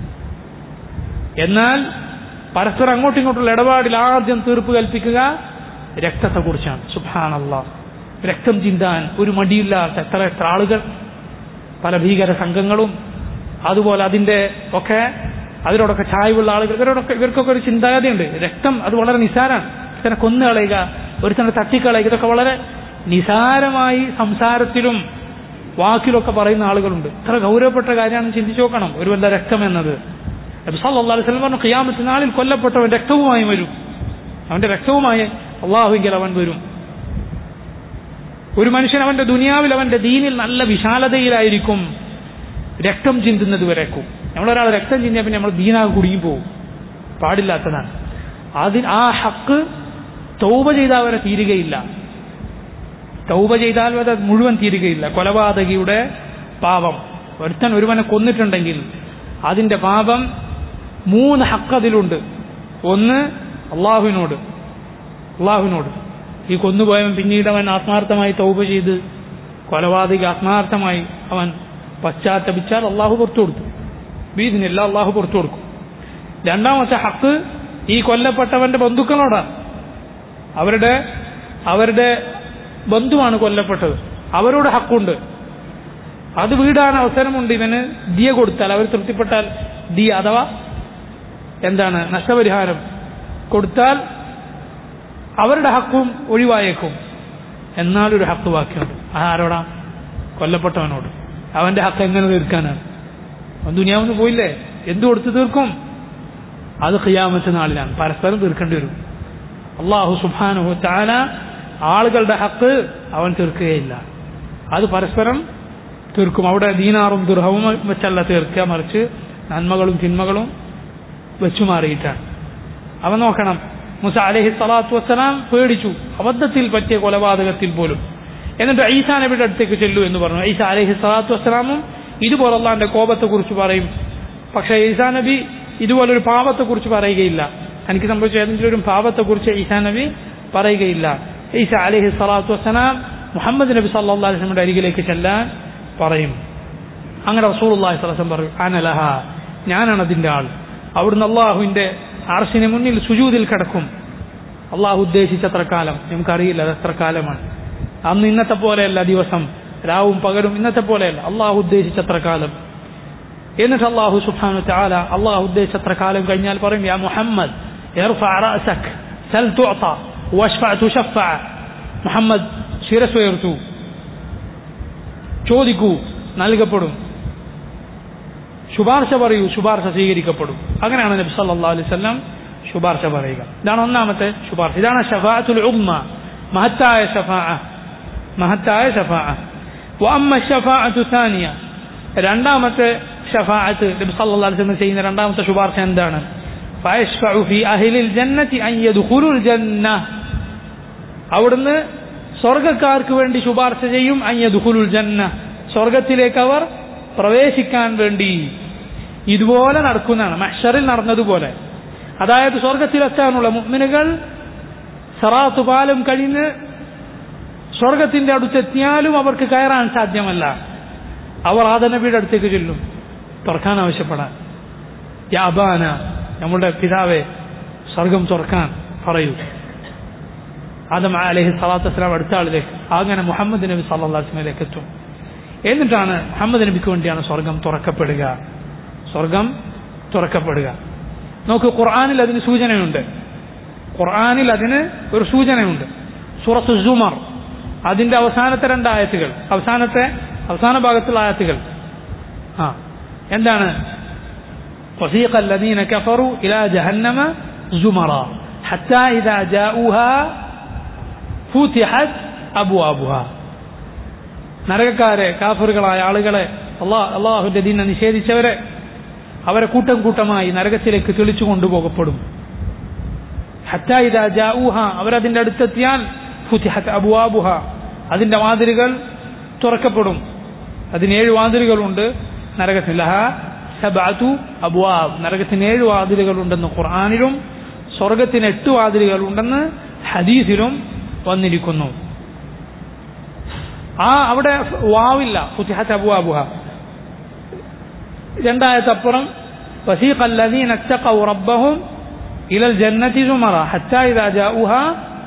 എന്നാൽ പരസ്പരം അങ്ങോട്ടും ഇങ്ങോട്ടുള്ള ഇടപാടിൽ ആദ്യം തീർപ്പ് കൽപ്പിക്കുക രക്തത്തെ കുറിച്ചാണ് സുബാനല്ല രക്തം ചിന്താൻ ഒരു മടിയില്ലാത്ത എത്ര എത്ര ആളുകൾ പല ഭീകര സംഘങ്ങളും അതുപോലെ അതിന്റെ ഒക്കെ അതിനോടൊക്കെ ചായവുള്ള ആളുകൾ ഇവരോടൊക്കെ ഇവർക്കൊക്കെ ഒരു ചിന്താഗതിയുണ്ട് രക്തം അത് വളരെ നിസാരാണ് ഒരുത്തനെ കൊന്നു കളയുക ഒരുത്തനെ തട്ടിക്കളയുക ഇതൊക്കെ വളരെ നിസാരമായി സംസാരത്തിലും വാക്കിലൊക്കെ പറയുന്ന ആളുകളുണ്ട് ഇത്ര ഗൗരവപ്പെട്ട കാര്യമാണ് ചിന്തിച്ചു നോക്കണം ഒരു വല്ല രക്തം എന്നത് അലൈഹി പറഞ്ഞു ഖിയാമത്ത് നാളിൽ കൊല്ലപ്പെട്ടവൻ രക്തവുമായി വരും അവന്റെ രക്തവുമായി അള്ളാഹുവിങ്കിൽ അവൻ വരും ഒരു മനുഷ്യൻ അവന്റെ ദുനിയാവിൽ അവന്റെ ദീനിൽ നല്ല വിശാലതയിലായിരിക്കും രക്തം ചിന്തുന്നത് വരേക്കും നമ്മളൊരാൾ രക്തം ചിന്തിയാൽ പിന്നെ നമ്മൾ ദീനാകെ കുടുങ്ങി പോകും പാടില്ലാത്തതാണ് അതിന് ആ ഹക്ക് തൗബ ചെയ്താൽ വരെ തീരുകയില്ല തൗബ ചെയ്താൽ വരെ മുഴുവൻ തീരുകയില്ല കൊലപാതകിയുടെ പാപം ഒരുത്തൻ ഒരുവനെ കൊന്നിട്ടുണ്ടെങ്കിൽ അതിന്റെ പാപം മൂന്ന് ഹക്ക് അതിലുണ്ട് ഒന്ന് അള്ളാഹുവിനോട് അള്ളാഹുവിനോട് ഈ കൊന്നുപോയവൻ പിന്നീട് അവൻ ആത്മാർത്ഥമായി തൗബ ചെയ്ത് കൊലപാതക ആത്മാർത്ഥമായി അവൻ പശ്ചാത്തപിച്ചാൽ അള്ളാഹു പുറത്തു കൊടുത്തു ബീദിനില്ല അള്ളാഹു പുറത്തു കൊടുക്കും രണ്ടാമത്തെ ഹക്ക് ഈ കൊല്ലപ്പെട്ടവന്റെ ബന്ധുക്കളോടാണ് അവരുടെ അവരുടെ ബന്ധുവാണ് കൊല്ലപ്പെട്ടത് അവരോട് ഹക്കുണ്ട് അത് വീടാൻ അവസരമുണ്ട് ഇവന് ദിയ കൊടുത്താൽ അവർ തൃപ്തിപ്പെട്ടാൽ ദിയ അഥവാ എന്താണ് നഷ്ടപരിഹാരം കൊടുത്താൽ അവരുടെ ഹക്കും ഒഴിവായേക്കും എന്നാലൊരു ഹക്ക് ബാക്കിയുണ്ട് ആരോടാ കൊല്ലപ്പെട്ടവനോട് അവന്റെ ഹക്ക് എങ്ങനെ തീർക്കാനാണ് അവൻ ദുനിയാവുന്ന് പോയില്ലേ എന്തു കൊടുത്ത് തീർക്കും അത് ഖിയാമത്ത് നാളിലാണ് പരസ്പരം തീർക്കേണ്ടി വരും അള്ളാഹു സുബാനുഹു താന ആളുകളുടെ ഹക്ക് അവൻ തീർക്കുകയില്ല അത് പരസ്പരം തീർക്കും അവിടെ ദീനാറും ദുർഹവും വെച്ചല്ല തീർക്കുക മറിച്ച് നന്മകളും തിന്മകളും വെച്ചു മാറിയിട്ടാണ് അവൻ നോക്കണം മുസ അലഹി സ്വലാത്തു വസ്സലാം പേടിച്ചു അബദ്ധത്തിൽ പറ്റിയ കൊലപാതകത്തിൽ പോലും എന്നിട്ട് ഈസാ നബിയുടെ അടുത്തേക്ക് ചെല്ലു എന്ന് പറഞ്ഞു ഈസാ അലഹി സ്വലാത്തു വസ്സലാമും ഇതുപോലെ അള്ളാന്റെ കോപത്തെ കുറിച്ച് പറയും പക്ഷെ ഈസാ നബി ഇതുപോലൊരു പാപത്തെ കുറിച്ച് പറയുകയില്ല എനിക്ക് സംഭവിച്ച ഏതെങ്കിലും ഒരു പാപത്തെ കുറിച്ച് ഈസാ നബി പറയുകയില്ല ഈസ അലഹി സ്വലാത്തു വസ്സലാം മുഹമ്മദ് നബി സല്ലാ അലിസ്ലമിയുടെ അരികിലേക്ക് ചെല്ലാൻ പറയും അങ്ങനെ റസൂൽ അള്ളാഹി സ്വലം പറയും അനലഹ ഞാനാണ് അതിന്റെ ആൾ അവിടുന്ന് അള്ളാഹുവിന്റെ അർഷിന് മുന്നിൽ സുജൂതിൽ കിടക്കും അള്ളാഹു ഉദ്ദേശിച്ചത്ര കാലം നമുക്കറിയില്ല അത് എത്ര കാലമാണ് അന്ന് ഇന്നത്തെ പോലെയല്ല ദിവസം രാവും പകലും ഇന്നത്തെ പോലെയല്ല അള്ളാഹു ഉദ്ദേശിച്ചത്ര കാലം എന്നിട്ട് അള്ളാഹു സുബ്ഹാനു തആല അള്ളാഹു ഉദ്ദേശിച്ചത്ര കാലം കഴിഞ്ഞാൽ പറയും യാ മുഹമ്മദ് ارفع رأسك سل تعطى واشفع تشفع മുഹമ്മദ് ശിരസ് ഉയർത്തു ചോദിക്കൂ നൽകപ്പെടും ശുപാർശ പറയൂ ശുപാർശ സ്വീകരിക്കപ്പെടും അങ്ങനെയാണ് നബി സല്ലല്ലാഹു അലൈഹി വസല്ലം ശുപാർശ പറയുക ഇതാണ് ഒന്നാമത്തെ ശുപാർശ ഇതാണ് ഷഫാഅത്തുൽ ഉമ്മ മഹത്തായ ഷഫാഅ മഹത്തായ ഷഫാഅ വഅമ്മ ഷഫാഅത്തു സാനിയ രണ്ടാമത്തെ ഷഫാഅത്ത് നബി സല്ലല്ലാഹു അലൈഹി വസല്ലം ചെയ്യുന്ന രണ്ടാമത്തെ ശുപാർശ എന്താണ് ഫയഷ്ഫഉ ഫി അഹ്ലിൽ ജന്നതി അൻ യദ്ഖുലുൽ ജന്ന അവിടുന്ന് സ്വർഗക്കാർക്ക് വേണ്ടി ശുപാർശ ചെയ്യും അൻ യദ്ഖുലുൽ ജന്ന സ്വർഗത്തിലേക്ക് അവർ പ്രവേശിക്കാൻ വേണ്ടി ഇതുപോലെ നടക്കുന്നതാണ് മഷറിൽ നടന്നതുപോലെ അതായത് സ്വർഗത്തിലെത്താനുള്ള മുഅ്മിനുകൾ സറാത്ത് പാലം കഴിഞ്ഞ് സ്വർഗത്തിന്റെ അടുത്തെത്തിയാലും അവർക്ക് കയറാൻ സാധ്യമല്ല അവർ ആദനബിയുടെ അടുത്തേക്ക് ചെല്ലും തുറക്കാൻ ആവശ്യപ്പെടാൻ യാബാന നമ്മുടെ പിതാവെ സ്വർഗം തുറക്കാൻ പറയൂ ആദം അലഹി സ്വലാത്തു വസ്സലാം അടുത്ത ആളിലേക്ക് അങ്ങനെ മുഹമ്മദ് നബി സല്ലാസ്ലമിലേക്ക് എത്തും എന്നിട്ടാണ് മുഹമ്മദ് നബിക്ക് വേണ്ടിയാണ് സ്വർഗം തുറക്കപ്പെടുക സ്വർഗം തുറക്കപ്പെടുക നോക്ക് ഖുർആാനിൽ അതിന് സൂചനയുണ്ട് ഖുർആാനിൽ അതിന് ഒരു സൂചനയുണ്ട് സൂറത്ത് സുമർ അതിന്റെ അവസാനത്തെ രണ്ടായത്തുകൾ അവസാനത്തെ അവസാന ഭാഗത്തുള്ള ആയത്തുകൾ ആ എന്താണ് وسيق الذين كفروا إلى جهنم زمرا حتى إذا جاءوها فتحت أبوابها നരകക്കാരെ കാഫറുകളായ ആളുകളെ അള്ളാഹ് അള്ളാഹുന്റെ ദീനെ നിഷേധിച്ചവരെ അവരെ കൂട്ടം കൂട്ടമായി നരകത്തിലേക്ക് തെളിച്ചു കൊണ്ടുപോകപ്പെടും ഹത്ത ഇതാ ജാഊഹ അവരതിന്റെ അടുത്തെത്തിയാൽ ഫുതിഹത്ത് അബുവാബുഹ അതിന്റെ വാതിലുകൾ തുറക്കപ്പെടും അതിന് ഏഴ് വാതിലുകളുണ്ട് നരകത്തിൽ ലഹ സബഅതു അബ്വാബ് നരകത്തിന് ഏഴ് വാതിലുകളുണ്ടെന്ന് ഖുർആനിലും സ്വർഗത്തിന് എട്ട് വാതിലുകളുണ്ടെന്ന് ഹദീസിലും വന്നിരിക്കുന്നു ആ അവിടെ വാവില്ല ഫുതിഹത്ത് അബ്വാബുഹ രണ്ടായത്തപ്പുറം وسيق الذين اتقوا ربهم إلى الجنة زمرا حتى إذا جاءوها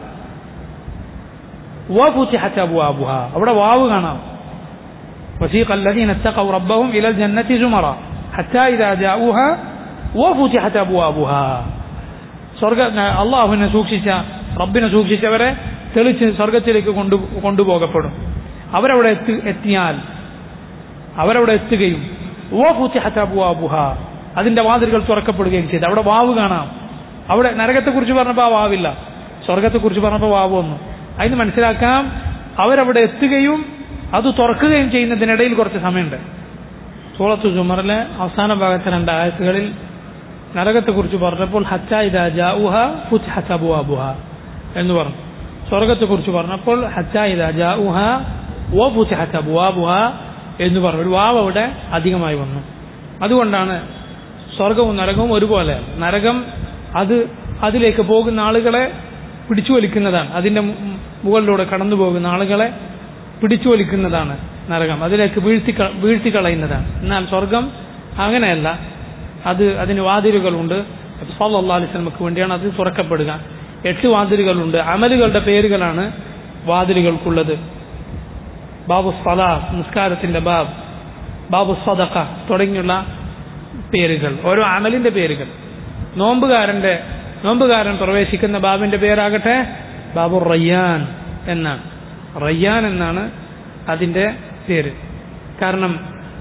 وفتحت أبوابها അവിടെ വാവ് കാണാം وسيق الذين اتقوا ربهم إلى الجنة زمرا حتى إذا جاءوها وفتحت أبوابها സ്വർഗ അള്ളാഹുവിനെ സൂക്ഷിച്ച റബ്ബിനെ സൂക്ഷിച്ചവരെ തെളിച്ച് സ്വർഗത്തിലേക്ക് കൊണ്ടു കൊണ്ടുപോകപ്പെടും അവരവിടെ എത്തി എത്തിയാൽ അവരവിടെ എത്തുകയും ഓ ഫുത്തിഹത്ത് അബുവാബുഹ അതിന്റെ വാതിലുകൾ തുറക്കപ്പെടുകയും ചെയ്തു അവിടെ വാവ് കാണാം അവിടെ നരകത്തെക്കുറിച്ച് പറഞ്ഞപ്പോൾ ആ വാവില്ല സ്വർഗത്തെക്കുറിച്ച് പറഞ്ഞപ്പോൾ വാവ് വന്നു അതിന് മനസ്സിലാക്കാം അവരവിടെ എത്തുകയും അത് തുറക്കുകയും ചെയ്യുന്നതിനിടയിൽ കുറച്ച് സമയമുണ്ട് സൂറത്തു ജുമറിലെ അവസാന ഭാഗത്തെ രണ്ട് ആയത്തുകളിൽ നരകത്തെക്കുറിച്ച് പറഞ്ഞപ്പോൾ ഹച്ച ഇദാ ജാഉഹ ഫുത്ഹത്ത് അബുവാബുഹ എന്ന് പറഞ്ഞു സ്വർഗത്തെക്കുറിച്ച് പറഞ്ഞപ്പോൾ ഹച്ച ഇദാ ജാഉഹ ഓ ഫുത്ഹത്ത് അബുവാബുഹ എന്ന് പറഞ്ഞു ഒരു വാവ് അവിടെ അധികമായി വന്നു അതുകൊണ്ടാണ് സ്വർഗവും നരകവും ഒരുപോലെ നരകം അത് അതിലേക്ക് പോകുന്ന ആളുകളെ പിടിച്ചു വലിക്കുന്നതാണ് അതിന്റെ മുകളിലൂടെ കടന്നു പോകുന്ന ആളുകളെ പിടിച്ചു വലിക്കുന്നതാണ് നരകം അതിലേക്ക് വീഴ്ത്തി വീഴ്ത്തി കളയുന്നതാണ് എന്നാൽ സ്വർഗം അങ്ങനെയല്ല അത് അതിന് വാതിലുകളുണ്ട് സല്ലാ അലിസ്ലമക്ക് വേണ്ടിയാണ് അത് തുറക്കപ്പെടുക എട്ട് വാതിലുകളുണ്ട് അമലുകളുടെ പേരുകളാണ് വാതിലുകൾക്കുള്ളത് ബാബു സലാ നിസ്കാരത്തിന്റെ ബാബ് ബാബു സദഖ തുടങ്ങിയുള്ള പേരുകൾ ഓരോ അമലിന്റെ പേരുകൾ നോമ്പുകാരന്റെ നോമ്പുകാരൻ പ്രവേശിക്കുന്ന ബാബിന്റെ പേരാകട്ടെ ബാബു റയ്യാൻ എന്നാണ് റയ്യാൻ എന്നാണ് അതിന്റെ പേര് കാരണം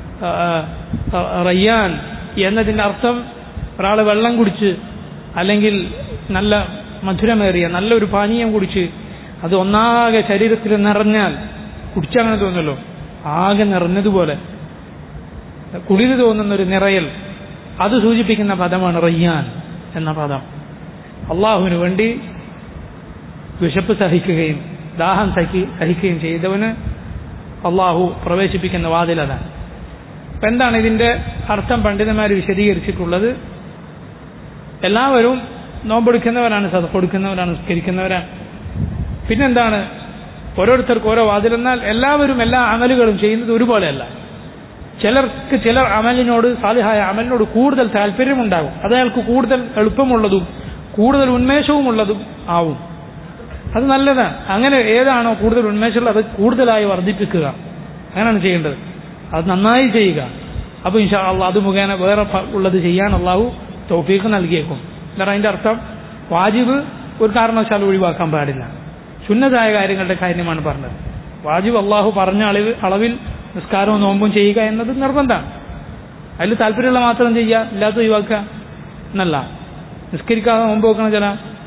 റയ്യാൻ എന്നതിന്റെ അർത്ഥം ഒരാൾ വെള്ളം കുടിച്ച് അല്ലെങ്കിൽ നല്ല മധുരമേറിയ നല്ലൊരു പാനീയം കുടിച്ച് അത് ഒന്നാകെ ശരീരത്തിൽ നിറഞ്ഞാൽ കുടിച്ചങ്ങനെ തോന്നല്ലോ ആകെ നിറഞ്ഞതുപോലെ കുളിര് തോന്നുന്ന ഒരു നിറയൽ അത് സൂചിപ്പിക്കുന്ന പദമാണ് റയ്യാൻ എന്ന പദം അള്ളാഹുവിന് വേണ്ടി വിശപ്പ് സഹിക്കുകയും ദാഹം സഹി സഹിക്കുകയും ചെയ്തവന് അള്ളാഹു പ്രവേശിപ്പിക്കുന്ന വാതിലതാണ് അപ്പം എന്താണ് ഇതിന്റെ അർത്ഥം പണ്ഡിതന്മാർ വിശദീകരിച്ചിട്ടുള്ളത് എല്ലാവരും നോമ്പെടുക്കുന്നവരാണ് സദ കൊടുക്കുന്നവരാണ് സ്കരിക്കുന്നവരാണ് പിന്നെന്താണ് ഓരോരുത്തർക്ക് ഓരോ വാതിലെന്നാൽ എല്ലാവരും എല്ലാ അമലുകളും ചെയ്യുന്നത് ഒരുപോലെയല്ല ചിലർക്ക് ചിലർ അമലിനോട് സാലിഹായ അമലിനോട് കൂടുതൽ താല്പര്യമുണ്ടാകും അത് അയാൾക്ക് കൂടുതൽ എളുപ്പമുള്ളതും കൂടുതൽ ഉന്മേഷവുമുള്ളതും ആവും അത് നല്ലതാണ് അങ്ങനെ ഏതാണോ കൂടുതൽ ഉന്മേഷമുള്ളത് അത് കൂടുതലായി വർദ്ധിപ്പിക്കുക അങ്ങനെയാണ് ചെയ്യേണ്ടത് അത് നന്നായി ചെയ്യുക അപ്പൊ ഇൻഷാ അള്ളാഹ് അത് മുഖേന വേറെ ഉള്ളത് ചെയ്യാൻ അള്ളാഹു തൗഫീഖ് നൽകിയേക്കും എന്താണ് അതിന്റെ അർത്ഥം വാജിബ് ഒരു കാരണവശാലും ഒഴിവാക്കാൻ പാടില്ല സുന്നതായ കാര്യങ്ങളുടെ കാര്യമാണ് പറഞ്ഞത് വാജിബ് അള്ളാഹു പറഞ്ഞ അളവ് അളവിൽ നിസ്കാരവും നോമ്പും ചെയ്യുക എന്നത് നിർബന്ധമാണ് അതിൽ താല്പര്യമുള്ള മാത്രം ചെയ്യുക ഇല്ലാത്ത ഒഴിവാക്കുക എന്നല്ല നിസ്കരിക്കാതെ നോമ്പ് വെക്കണ ചില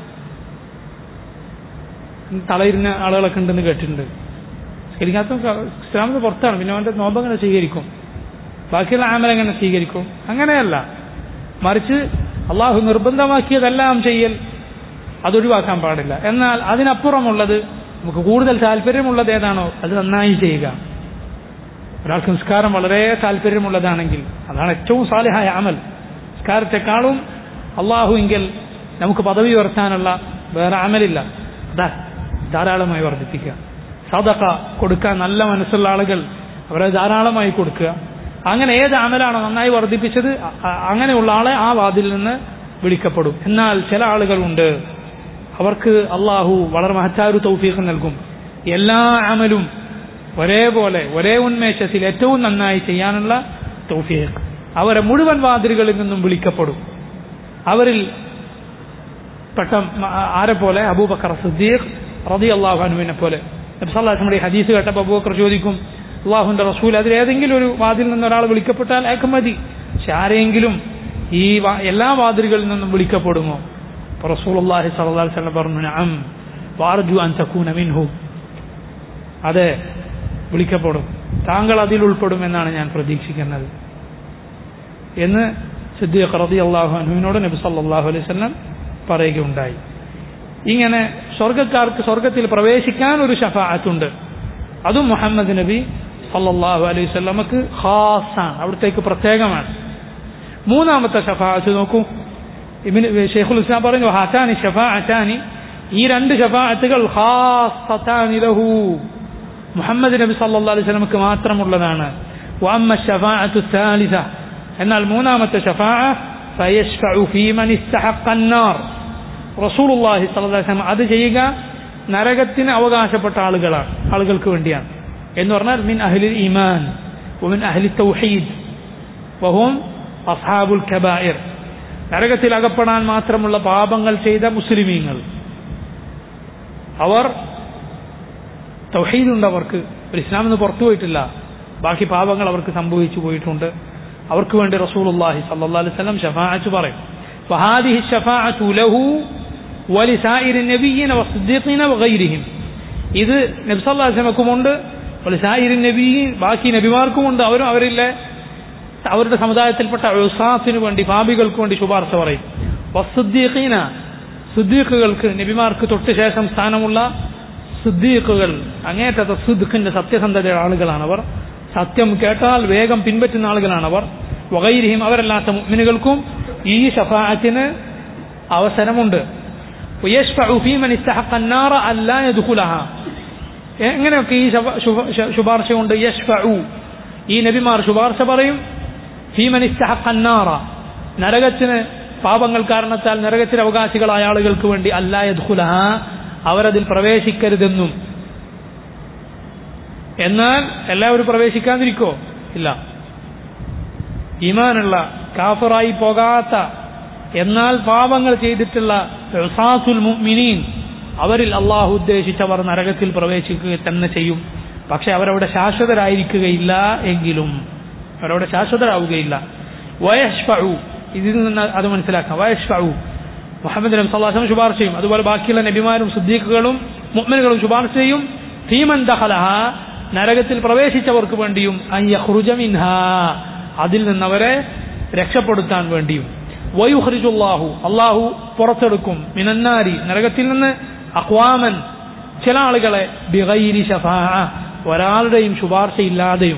തളയിരുന്ന ആളുകളൊക്കെ ഉണ്ടെന്ന് കേട്ടിട്ടുണ്ട് നിസ്കരിക്കാത്ത ഇസ്ലാമിന് പുറത്താണ് പിന്നെ അവന്റെ നോമ്പ് എങ്ങനെ സ്വീകരിക്കും ബാക്കിയുള്ള ആമൽ എങ്ങനെ സ്വീകരിക്കും അങ്ങനെയല്ല മറിച്ച് അള്ളാഹു നിർബന്ധമാക്കിയതെല്ലാം ചെയ്യൽ അതൊഴിവാക്കാൻ പാടില്ല എന്നാൽ അതിനപ്പുറമുള്ളത് നമുക്ക് കൂടുതൽ താല്പര്യമുള്ളത് ഏതാണോ അത് നന്നായി ചെയ്യുക ഒരാൾക്ക് നിസ്കാരം വളരെ താല്പര്യമുള്ളതാണെങ്കിൽ അതാണ് ഏറ്റവും സാലിഹായ അമൽ നിസ്കാരത്തെക്കാളും അള്ളാഹുവെങ്കിൽ നമുക്ക് പദവി ഉയർത്താനുള്ള വേറെ അമലില്ല അതാ ധാരാളമായി വർദ്ധിപ്പിക്കുക സദക്ക കൊടുക്കാൻ നല്ല മനസ്സുള്ള ആളുകൾ അവരെ ധാരാളമായി കൊടുക്കുക അങ്ങനെ ഏത് അമലാണോ നന്നായി വർദ്ധിപ്പിച്ചത് അങ്ങനെയുള്ള ആളെ ആ വാതിൽ നിന്ന് വിളിക്കപ്പെടും എന്നാൽ ചില ആളുകളുണ്ട് അവർക്ക് അള്ളാഹു വളരെ മഹത്താരു തൗഫീഖ് നൽകും എല്ലാ അമലും ഒരേപോലെ ഒരേ ഉന്മേഷത്തിൽ ഏറ്റവും നന്നായി ചെയ്യാനുള്ള തൗഫീഖ് അവരെ മുഴുവൻ വാതിലുകളിൽ നിന്നും വിളിക്കപ്പെടും അവരിൽ പെട്ട ആരെ പോലെ അബൂബക്കർ സിദ്ദീഖ് റതി അള്ളാഹുനുവിനെ പോലെ നബ്സല്ലാസ്മയുടെ ഹദീസ് കേട്ടപ്പോൾ അബൂബക്കർ ചോദിക്കും അള്ളാഹുന്റെ റസൂൽ അതിൽ ഏതെങ്കിലും ഒരു വാതിൽ നിന്ന് ഒരാൾ വിളിക്കപ്പെട്ടാൽ അയാൾക്ക് മതി പക്ഷെ ആരെങ്കിലും ഈ വാ- എല്ലാ വാതിലുകളിൽ നിന്നും വിളിക്കപ്പെടുമോ അപ്പോൾ റസൂൽ അള്ളാഹി സല്ലാ വല്ലം പറഞ്ഞു നഅം വാർജു അൻ തക്കൂന മിൻഹു അതെ വിളിക്കപ്പെടും താങ്കൾ അതിൽ ഉൾപ്പെടുമെന്നാണ് ഞാൻ പ്രതീക്ഷിക്കുന്നത് എന്ന് സിദ്ദീഖ് റതി അള്ളാഹു അനുവിനോട് നബി സല്ലല്ലാഹു അലൈഹി വസല്ലം പറയുകയുണ്ടായി ഇങ്ങനെ സ്വർഗക്കാർക്ക് സ്വർഗത്തിൽ പ്രവേശിക്കാൻ ഒരു ഷഫാഅത്തുണ്ട് അതും മുഹമ്മദ് നബി സല്ലല്ലാഹു അലൈഹി വസല്ലമക്ക് ഖാസാണ് അവിടത്തേക്ക് പ്രത്യേകമാണ് മൂന്നാമത്തെ ഷഫാഅത്ത് നോക്കൂ ഇബിന് ഷെയ്ഖുൽ ഇസ്ലാം പറഞ്ഞു ഹാറ്റാനി ഷഫാഅത്താനി ഈ രണ്ട് ഷഫാഅത്തുകൾ ഖാസത്താനി ലഹു മുഹമ്മദ് നബി സല്ലല്ലാഹു അലൈഹി വസല്ലമക്ക് മാത്രമുള്ളതാണ് വഅമ്മ ഷഫാഅത്തു സാലിസ എന്നാൽ മൂന്നാമത്തെ ഷഫാഅ ഫയശ്ഫഉ ഫീമൻ ഇസ്തഹഖ അന്നാർ റസൂലുള്ളാഹി സ്വല്ലല്ലാഹു അലൈഹി വസല്ലം അത് ചെയ്യുക നരകത്തിന് അവകാശപ്പെട്ട ആളുകളാണ് ആളുകൾക്ക് വേണ്ടിയാണ് എന്ന് പറഞ്ഞാൽ മിൻ അഹ്ലിൽ ഈമാൻ വമിൻ അഹ്ലി തൗഹീദ് വഹും അസ്ഹാബുൽ കബായിർ നരകത്തിൽ അകപ്പെടാൻ മാത്രമുള്ള പാപങ്ങൾ ചെയ്ത മുസ്ലിമീങ്ങൾ അവർ തൗഹീദുണ്ട് അവർക്ക് ഒരു ഇസ്ലാമിൽ നിന്ന് പുറത്തു പോയിട്ടില്ല ബാക്കി പാപങ്ങൾ അവർക്ക് സംഭവിച്ചു പോയിട്ടുണ്ട് അവർക്ക് വേണ്ടി റസൂലുള്ളാഹി സല്ലല്ലാഹു അലൈഹി വസല്ലം ഷഫാഅത്ത് പറയും فهذه الشفاعة له ولسائر النبيين والصديقين وغيرهم ഇത് നബി സല്ലല്ലാഹു അലൈഹി വസല്ലമക്കുമുണ്ട് വലിസായിർ നബി ബാക്കി നബിമാർക്കുമുണ്ട് അവരും അവരിലെ അവരുടെ സമുദായത്തിൽപ്പെട്ട ഉസാഫിന് വേണ്ടി പാപികൾക്ക് വേണ്ടി ശുപാർശ പറയും വസുദ്ദീഖീന സുദ്ദീഖുകൾക്ക് നബിമാർക്ക് തൊട്ട് ശേഷം സ്ഥാനമുള്ള സുദ്ദീഖുകൾ അങ്ങേറ്റത്തെ സുദ്ഖിന്റെ സത്യസന്ധതയുടെ ആളുകളാണ് അവർ സത്യം കേട്ടാൽ വേഗം പിൻപറ്റുന്ന ആളുകളാണ് അവർ വകൈരിഹിം അവരല്ലാത്ത മുഅ്മിനുകൾക്കും ഈ ഷഫാഅത്തിന് അവസരമുണ്ട് ويشفع في من استحق النار ألا يدخلها എങ്ങനെയൊക്കെ ഈ ശുപ- ശുപ- ശ- ശുപാർശ കൊണ്ട് യഷ്ഫഉ ഈ നബിമാർ ശുപാർശ പറയും ഫീമൻ ഇസ്തഹഖ അന്നാറ നരകത്തിന് പാപങ്ങൾ കാരണത്താൽ നരകത്തിന് അവകാശികളായ ആളുകൾക്ക് വേണ്ടി അല്ലാ യദ്ഖുലഹ അവരതിൽ പ്രവേശിക്കരുതെന്നും എന്നാൽ എല്ലാവരും പ്രവേശിക്കാതിരിക്കോ ഇല്ല ഈമാനുള്ള കാഫറായി പോകാത്ത എന്നാൽ പാപങ്ങൾ ചെയ്തിട്ടുള്ള ഉസാസുൽ മുഅ്മിനീൻ അവരിൽ അള്ളാഹു ഉദ്ദേശിച്ചവർ നരകത്തിൽ പ്രവേശിക്കുക തന്നെ ചെയ്യും പക്ഷെ അവരവിടെ ശാശ്വതരായിരിക്കുകയില്ല എങ്കിലും അവരവിടെ ശാശ്വതരാവുകയില്ല വയഷ്ഫഉ ഇതിൽ നിന്ന് അത് മനസ്സിലാക്കാം വയഷ്ഫഉ മുഹമ്മദ് നബി സല്ലല്ലാഹു ശുപാർശ ചെയ്യും അതുപോലെ ബാക്കിയുള്ള നബിമാരും സുദ്ദീഖുകളും മുഅ്മിനുകളും ശുപാർശ ചെയ്യും ഫീമൻ ദഖലഹ നരകത്തിൽ പ്രവേശിച്ചവർക്ക് വേണ്ടിയും അൻ യഖ്റുജ മിൻഹാ അതിൽ നിന്നവരെ രക്ഷപ്പെടുത്താൻ വേണ്ടിയും വയുഹ്റിജുല്ലാഹു അള്ളാഹു പുറത്തെടുക്കും മിനന്നാരി നരകത്തിൽ നിന്ന് അക്വാമൻ ചില ആളുകളെ ബിഗൈരി ഷഫാ ഒരാളുടെയും ശുപാർശയില്ലാതെയും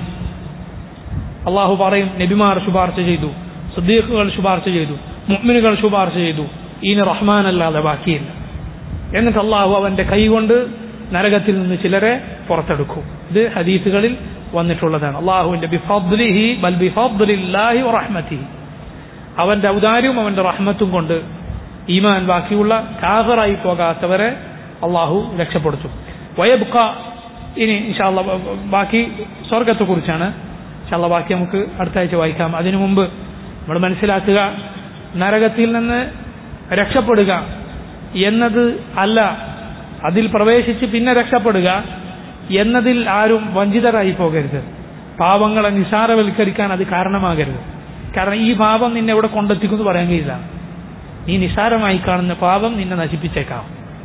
അള്ളാഹു പറയും നബിമാർ ശുപാർശ ചെയ്തു സുദ്ദീഖുകൾ ശുപാർശ ചെയ്തു മുഅ്മിനുകൾ ശുപാർശ ചെയ്തു ഇനി റഹ്മാൻ അല്ലാതെ ബാക്കിയില്ല എന്നിട്ട് അള്ളാഹു അവന്റെ കൈകൊണ്ട് നരകത്തിൽ നിന്ന് ചിലരെ പുറത്തെടുക്കും ഇത് ഹദീസുകളിൽ വന്നിട്ടുള്ളതാണ് അള്ളാഹുവിന്റെ ബിഫദ്ലിഹി ബൽ ബിഫദ്ലില്ലാഹി വറഹ്മതിഹി അവന്റെ ഔദാര്യവും അവന്റെ റഹ്മത്തും കൊണ്ട് ഈമാൻ ബാക്കിയുള്ള കാഫറായി പോകാത്തവരെ അള്ളാഹു രക്ഷപ്പെടുത്തും വയബ്ക ഇനി ഇൻഷാല്ല ബാക്കി സ്വർഗത്തെ കുറിച്ചാണ് ഇൻഷാല്ല ബാക്കി നമുക്ക് അടുത്ത ആഴ്ച വായിക്കാം അതിനു മുമ്പ് നമ്മൾ മനസ്സിലാക്കുക നരകത്തിൽ നിന്ന് രക്ഷപ്പെടുക എന്നത് അല്ല അതിൽ പ്രവേശിച്ച് പിന്നെ രക്ഷപ്പെടുക എന്നതിൽ ആരും വഞ്ചിതരായി പോകരുത് പാവങ്ങളെ നിസാരവൽക്കരിക്കാൻ അത് കാരണമാകരുത് കാരണം ഈ പാപം നിന്നെ എവിടെ കൊണ്ടെത്തിക്കുമെന്ന് പറയാൻ കഴിയില്ല നീ നിസാരമായി കാണുന്ന പാപം നിന്നെ നശിപ്പിച്ചേക്കാം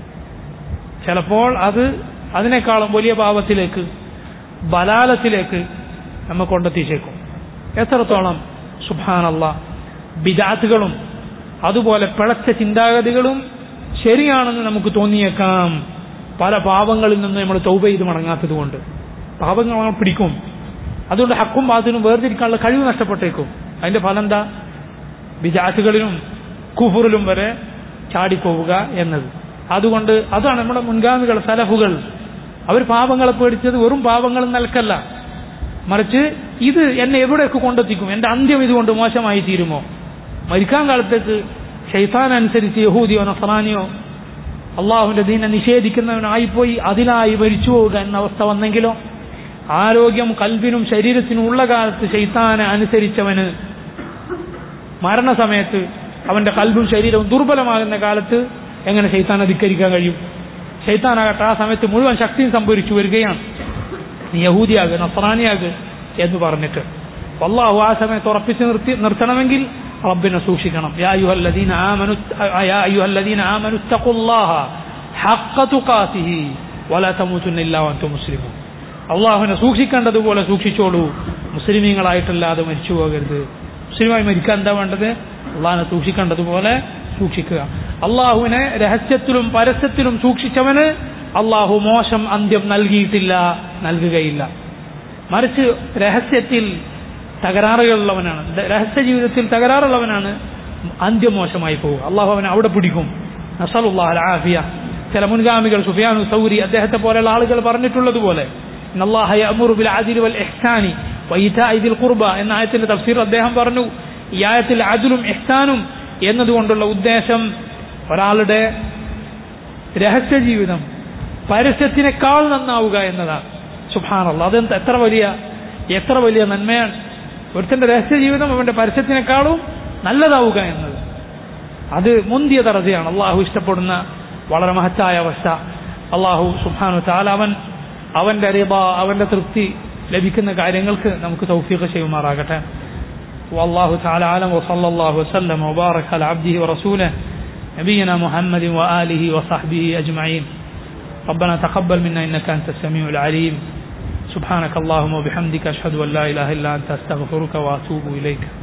ചിലപ്പോൾ അത് അതിനേക്കാളും വലിയ പാപത്തിലേക്ക് ബലാലത്തിലേക്ക് നമ്മെ കൊണ്ടെത്തിച്ചേക്കും എത്രത്തോളം സുഭാനല്ല ബിദാത്തുകളും അതുപോലെ പിളച്ച ചിന്താഗതികളും ശരിയാണെന്ന് നമുക്ക് തോന്നിയേക്കാം പല പാപങ്ങളിൽ നിന്ന് നമ്മൾ തൗബ ചെയ്ത് മടങ്ങാത്തത് കൊണ്ട് പാപങ്ങൾ നമ്മൾ പിടിക്കും അതുകൊണ്ട് ഹക്കും ബാത്തിനും വേർതിരിക്കാനുള്ള കഴിവ് നഷ്ടപ്പെട്ടേക്കും അതിന്റെ ഫലം എന്താ വിജാസുകളിലും കുഫുറിലും വരെ ചാടിപ്പോവുക എന്നത് അതുകൊണ്ട് അതാണ് നമ്മുടെ മുൻഗാമികൾ സലഫുകൾ അവർ പാപങ്ങളെ പേടിച്ചത് വെറും പാപങ്ങൾ നൽകല്ല മറിച്ച് ഇത് എന്നെ എവിടെയൊക്കെ കൊണ്ടെത്തിക്കും എന്റെ അന്ത്യം ഇതുകൊണ്ട് മോശമായി തീരുമോ മരിക്കാൻ കാലത്തേക്ക് ഷെയ്ത്താൻ അനുസരിച്ച് യഹൂദിയോ നസറാനിയോ അള്ളാഹുവിന്റെ ദീനെ നിഷേധിക്കുന്നവനായിപ്പോയി അതിലായി മരിച്ചു പോവുക എന്ന അവസ്ഥ വന്നെങ്കിലോ ആരോഗ്യം കൽവിനും ശരീരത്തിനും ഉള്ള കാലത്ത് ഷെയ്ത്താനെ അനുസരിച്ചവന് മരണസമയത്ത് അവന്റെ കൽബും ശരീരവും ദുർബലമാകുന്ന കാലത്ത് എങ്ങനെ ഷെയ്ത്താൻ അധികരിക്കാൻ കഴിയും ഷെയ്ത്താനാകട്ടെ ആ സമയത്ത് മുഴുവൻ ശക്തിയും സംഭരിച്ചു വരികയാണ് നീ യഹൂദിയാകുക നസ്രാനിയാകുക എന്ന് പറഞ്ഞിട്ട് അള്ളാഹു ആ സമയത്ത് ഉറപ്പിച്ച് നിർത്തി നിർത്തണമെങ്കിൽ റബ്ബിനെ സൂക്ഷിക്കണം യാ അയ്യുഹല്ലദീന ആമനു യാ അയ്യുഹല്ലദീന ആമനു തഖുല്ലാഹ ഹഖ്ക തുഖാതിഹി വലാ തമൂതുന്ന ഇല്ലാ വഅൻതും മുസ്ലിമൂൻ അള്ളാഹുവിനെ സൂക്ഷിക്കേണ്ടതുപോലെ സൂക്ഷിച്ചോളൂ മുസ്ലിമീങ്ങളായിട്ടല്ലാതെ മരിച്ചു പോകരുത് മുസ്ലിമായി മരിക്കാൻ എന്താ വേണ്ടത് അള്ളാഹിനെ സൂക്ഷിക്കേണ്ടതുപോലെ സൂക്ഷിക്കുക അള്ളാഹുവിനെ രഹസ്യത്തിലും പരസ്യത്തിലും സൂക്ഷിച്ചവന് അള്ളാഹു മോശം അന്ത്യം നൽകിയിട്ടില്ല നൽകുകയില്ല മറിച്ച് രഹസ്യത്തിൽ തകരാറുകളുള്ളവനാണ് രഹസ്യ ജീവിതത്തിൽ തകരാറുള്ളവനാണ് അന്ത്യം മോശമായി പോവുക അള്ളാഹു അവനെ അവിടെ പിടിക്കും നസലുല്ലാഹ് ആഫിയ ചില മുൻഗാമികൾ സുഫിയാനു സൗരി അദ്ദേഹത്തെ പോലെയുള്ള ആളുകൾ പറഞ്ഞിട്ടുള്ളതുപോലെ ഇതിൽ കുർബ എന്ന ആയത്തിന്റെ തഫ്സീർ അദ്ദേഹം പറഞ്ഞു ഈ ആയത്തിൽ അദിലും എഹ്സാനും എന്നതുകൊണ്ടുള്ള ഉദ്ദേശം ഒരാളുടെ രഹസ്യ ജീവിതം പരസ്യത്തിനേക്കാൾ നന്നാവുക എന്നതാണ് സുഭാനുള്ള അത് എത്ര വലിയ എത്ര വലിയ നന്മയാണ് ഒരുത്തന്റെ രഹസ്യ ജീവിതം അവന്റെ പരസ്യത്തിനേക്കാളും നല്ലതാവുക എന്നത് അത് മുന്തിയ തറജയാണ് അള്ളാഹു ഇഷ്ടപ്പെടുന്ന വളരെ മഹത്തായ അവസ്ഥ അള്ളാഹു സുബാനു താല അവൻ അവന്റെ അറിവ അവന്റെ തൃപ്തി ലഭിക്കുന്ന കാര്യങ്ങൾക്ക് നമുക്ക് തൗഫീഖ് ചെയ്യുമാറാകട്ടെ والله تعالى أعلم وصلى الله وسلم وبارك على عبده ورسوله نبينا محمد وآله وصحبه أجمعين ربنا تقبل منا إنك أنت السميع العليم سبحانك اللهم وبحمدك أشهد أن لا إله إلا أنت أستغفرك وأتوب إليك